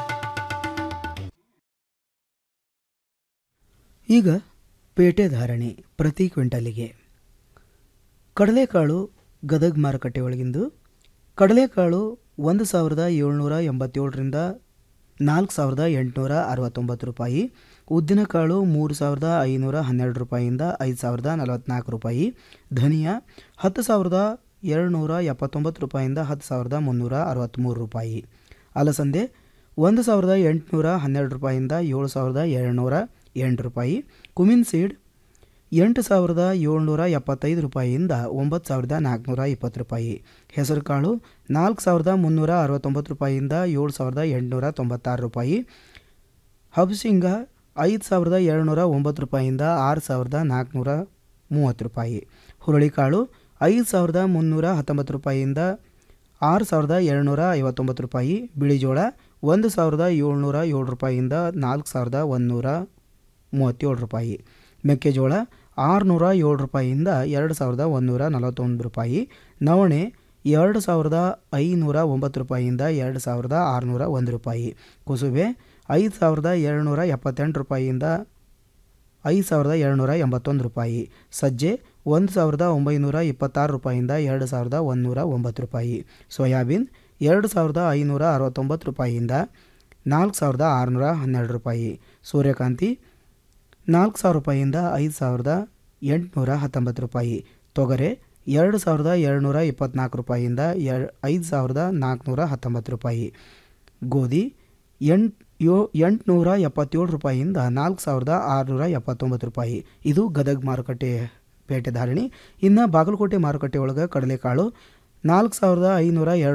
ಈಗ ಪೇಟೆ ಧಾರಣೆ ಪ್ರತಿ ಕ್ವಿಂಟಲಿಗೆ ಕಡಲೆಕಾಳು ಗದಗ್ ಮಾರುಕಟ್ಟೆ ಒಳಗಿಂದು ಕಡಲೆಕಾಳು ಒಂದು ಸಾವಿರದ ಏಳ್ನೂರ ಎಂಬತ್ತೇಳರಿಂದ ನಾಲ್ಕು ಸಾವಿರದ ಎಂಟುನೂರ ಅರವತ್ತೊಂಬತ್ತು ರೂಪಾಯಿ ಉದ್ದಿನಕಾಳು ಮೂರು ಸಾವಿರದ ಐನೂರ ಹನ್ನೆರಡು ರೂಪಾಯಿಯಿಂದ ಐದು ಸಾವಿರದ ನಲವತ್ತ್ನಾಲ್ಕು ರೂಪಾಯಿ ಧನಿಯಾ ಹತ್ತು ಸಾವಿರದ ಎರಡುನೂರ ಎಪ್ಪತ್ತೊಂಬತ್ತು ರೂಪಾಯಿಯಿಂದ ಹತ್ತು ಸಾವಿರದ ಮುನ್ನೂರ ಅರವತ್ತ್ಮೂರು ರೂಪಾಯಿ ಅಲಸಂದೆ ಒಂದು ಸಾವಿರದ ಎಂಟುನೂರ ಹನ್ನೆರಡು ರೂಪಾಯಿಯಿಂದ ಏಳು ಸಾವಿರದ ಏಳ್ನೂರ ಎಂಟು ರೂಪಾಯಿ ಕುಮಿನ್ ಸೀಡ್ ಎಂಟು ಸಾವಿರದ ಏಳ್ನೂರ ಎಪ್ಪತ್ತೈದು ರೂಪಾಯಿಯಿಂದ ಒಂಬತ್ತು ಸಾವಿರದ ನಾಲ್ಕುನೂರ ಇಪ್ಪತ್ತು ರೂಪಾಯಿ ಹೆಸರುಕಾಳು ನಾಲ್ಕು ಸಾವಿರದ ಮುನ್ನೂರ ಅರವತ್ತೊಂಬತ್ತು ರೂಪಾಯಿಯಿಂದ ಏಳು ಸಾವಿರದ ಎಂಟುನೂರ ತೊಂಬತ್ತಾರು ರೂಪಾಯಿ ಹಬ್ಸಿಂಗ ಐದು ಸಾವಿರದ ಏಳ್ನೂರ ಒಂಬತ್ತು ರೂಪಾಯಿಯಿಂದ ಆರು ಸಾವಿರದ ನಾಲ್ಕುನೂರ ಮೂವತ್ತು ರೂಪಾಯಿ ಹುರುಳಿಕಾಳು ಐದು ಸಾವಿರದ ಮುನ್ನೂರ ಹತ್ತೊಂಬತ್ತು ರೂಪಾಯಿಯಿಂದ ಆರು ಸಾವಿರದ ಏಳ್ನೂರ ಐವತ್ತೊಂಬತ್ತು ರೂಪಾಯಿ ಬಿಳಿಜೋಳ ಒಂದು ಸಾವಿರದ ಏಳ್ನೂರ ಏಳು ರೂಪಾಯಿಯಿಂದ ನಾಲ್ಕು ಸಾವಿರದ ಒಂದುನೂರ ಮೂವತ್ತೇಳು ರೂಪಾಯಿ ಮೆಕ್ಕೆಜೋಳ ಆರುನೂರ ಏಳು ರೂಪಾಯಿಯಿಂದ ಎರಡು ಸಾವಿರದ ಒಂದುನೂರ ನಲವತ್ತೊಂದು ರೂಪಾಯಿ ನವಣೆ ಎರಡು ಸಾವಿರದ ಐನೂರ ಒಂಬತ್ತು ರೂಪಾಯಿಯಿಂದ ಎರಡು ಸಾವಿರದ ಆರುನೂರ ಒಂದು ರೂಪಾಯಿ ಕುಸುಬೆ ಐದು ಸಾವಿರದ ಏಳ್ನೂರ ಎಪ್ಪತ್ತೆಂಟು ರೂಪಾಯಿಯಿಂದ ಐದು ಸಾವಿರದ ಏಳ್ನೂರ ಎಂಬತ್ತೊಂದು ರೂಪಾಯಿ ಸಜ್ಜೆ ಒಂದು ಸಾವಿರದ ಒಂಬೈನೂರ ಇಪ್ಪತ್ತಾರು ರೂಪಾಯಿಯಿಂದ ಎರಡು ಸಾವಿರದ ಒಂದುನೂರ ಒಂಬತ್ತು ರೂಪಾಯಿ ಸೋಯಾಬೀನ್ ಎರಡು ಸಾವಿರದ ಐನೂರ ಅರವತ್ತೊಂಬತ್ತು ರೂಪಾಯಿಯಿಂದ ನಾಲ್ಕು ಸಾವಿರದ ಆರುನೂರ ಹನ್ನೆರಡು ರೂಪಾಯಿ ಸೂರ್ಯಕಾಂತಿ ನಾಲ್ಕು ಸಾವಿರ ರೂಪಾಯಿಯಿಂದ ಐದು ಸಾವಿರದ ಎಂಟುನೂರ ಹತ್ತೊಂಬತ್ತು ರೂಪಾಯಿ ತೊಗರೆ ಎರಡು ಸಾವಿರದ ಏಳ್ನೂರ ಇಪ್ಪತ್ತ್ನಾಲ್ಕು ರೂಪಾಯಿಯಿಂದ ಎರ್ ಐದು ಸಾವಿರದ ನಾಲ್ಕುನೂರ ಹತ್ತೊಂಬತ್ತು ರೂಪಾಯಿ ಗೋಧಿ ಎಂಟು ಯೋ ಎಂಟುನೂರ ಎಪ್ಪತ್ತೇಳು ರೂಪಾಯಿಯಿಂದ ನಾಲ್ಕು ಸಾವಿರದ ಆರುನೂರ ಎಪ್ಪತ್ತೊಂಬತ್ತು ರೂಪಾಯಿ ಇದು ಗದಗ ಮಾರುಕಟ್ಟೆ ಪೇಟೆ ಧಾರಣಿ ಇನ್ನು ಬಾಗಲಕೋಟೆ ಮಾರುಕಟ್ಟೆ ಒಳಗೆ ಕಡಲೆಕಾಳು ನಾಲ್ಕು ಸಾವಿರದ ಐನೂರ ಎರಡು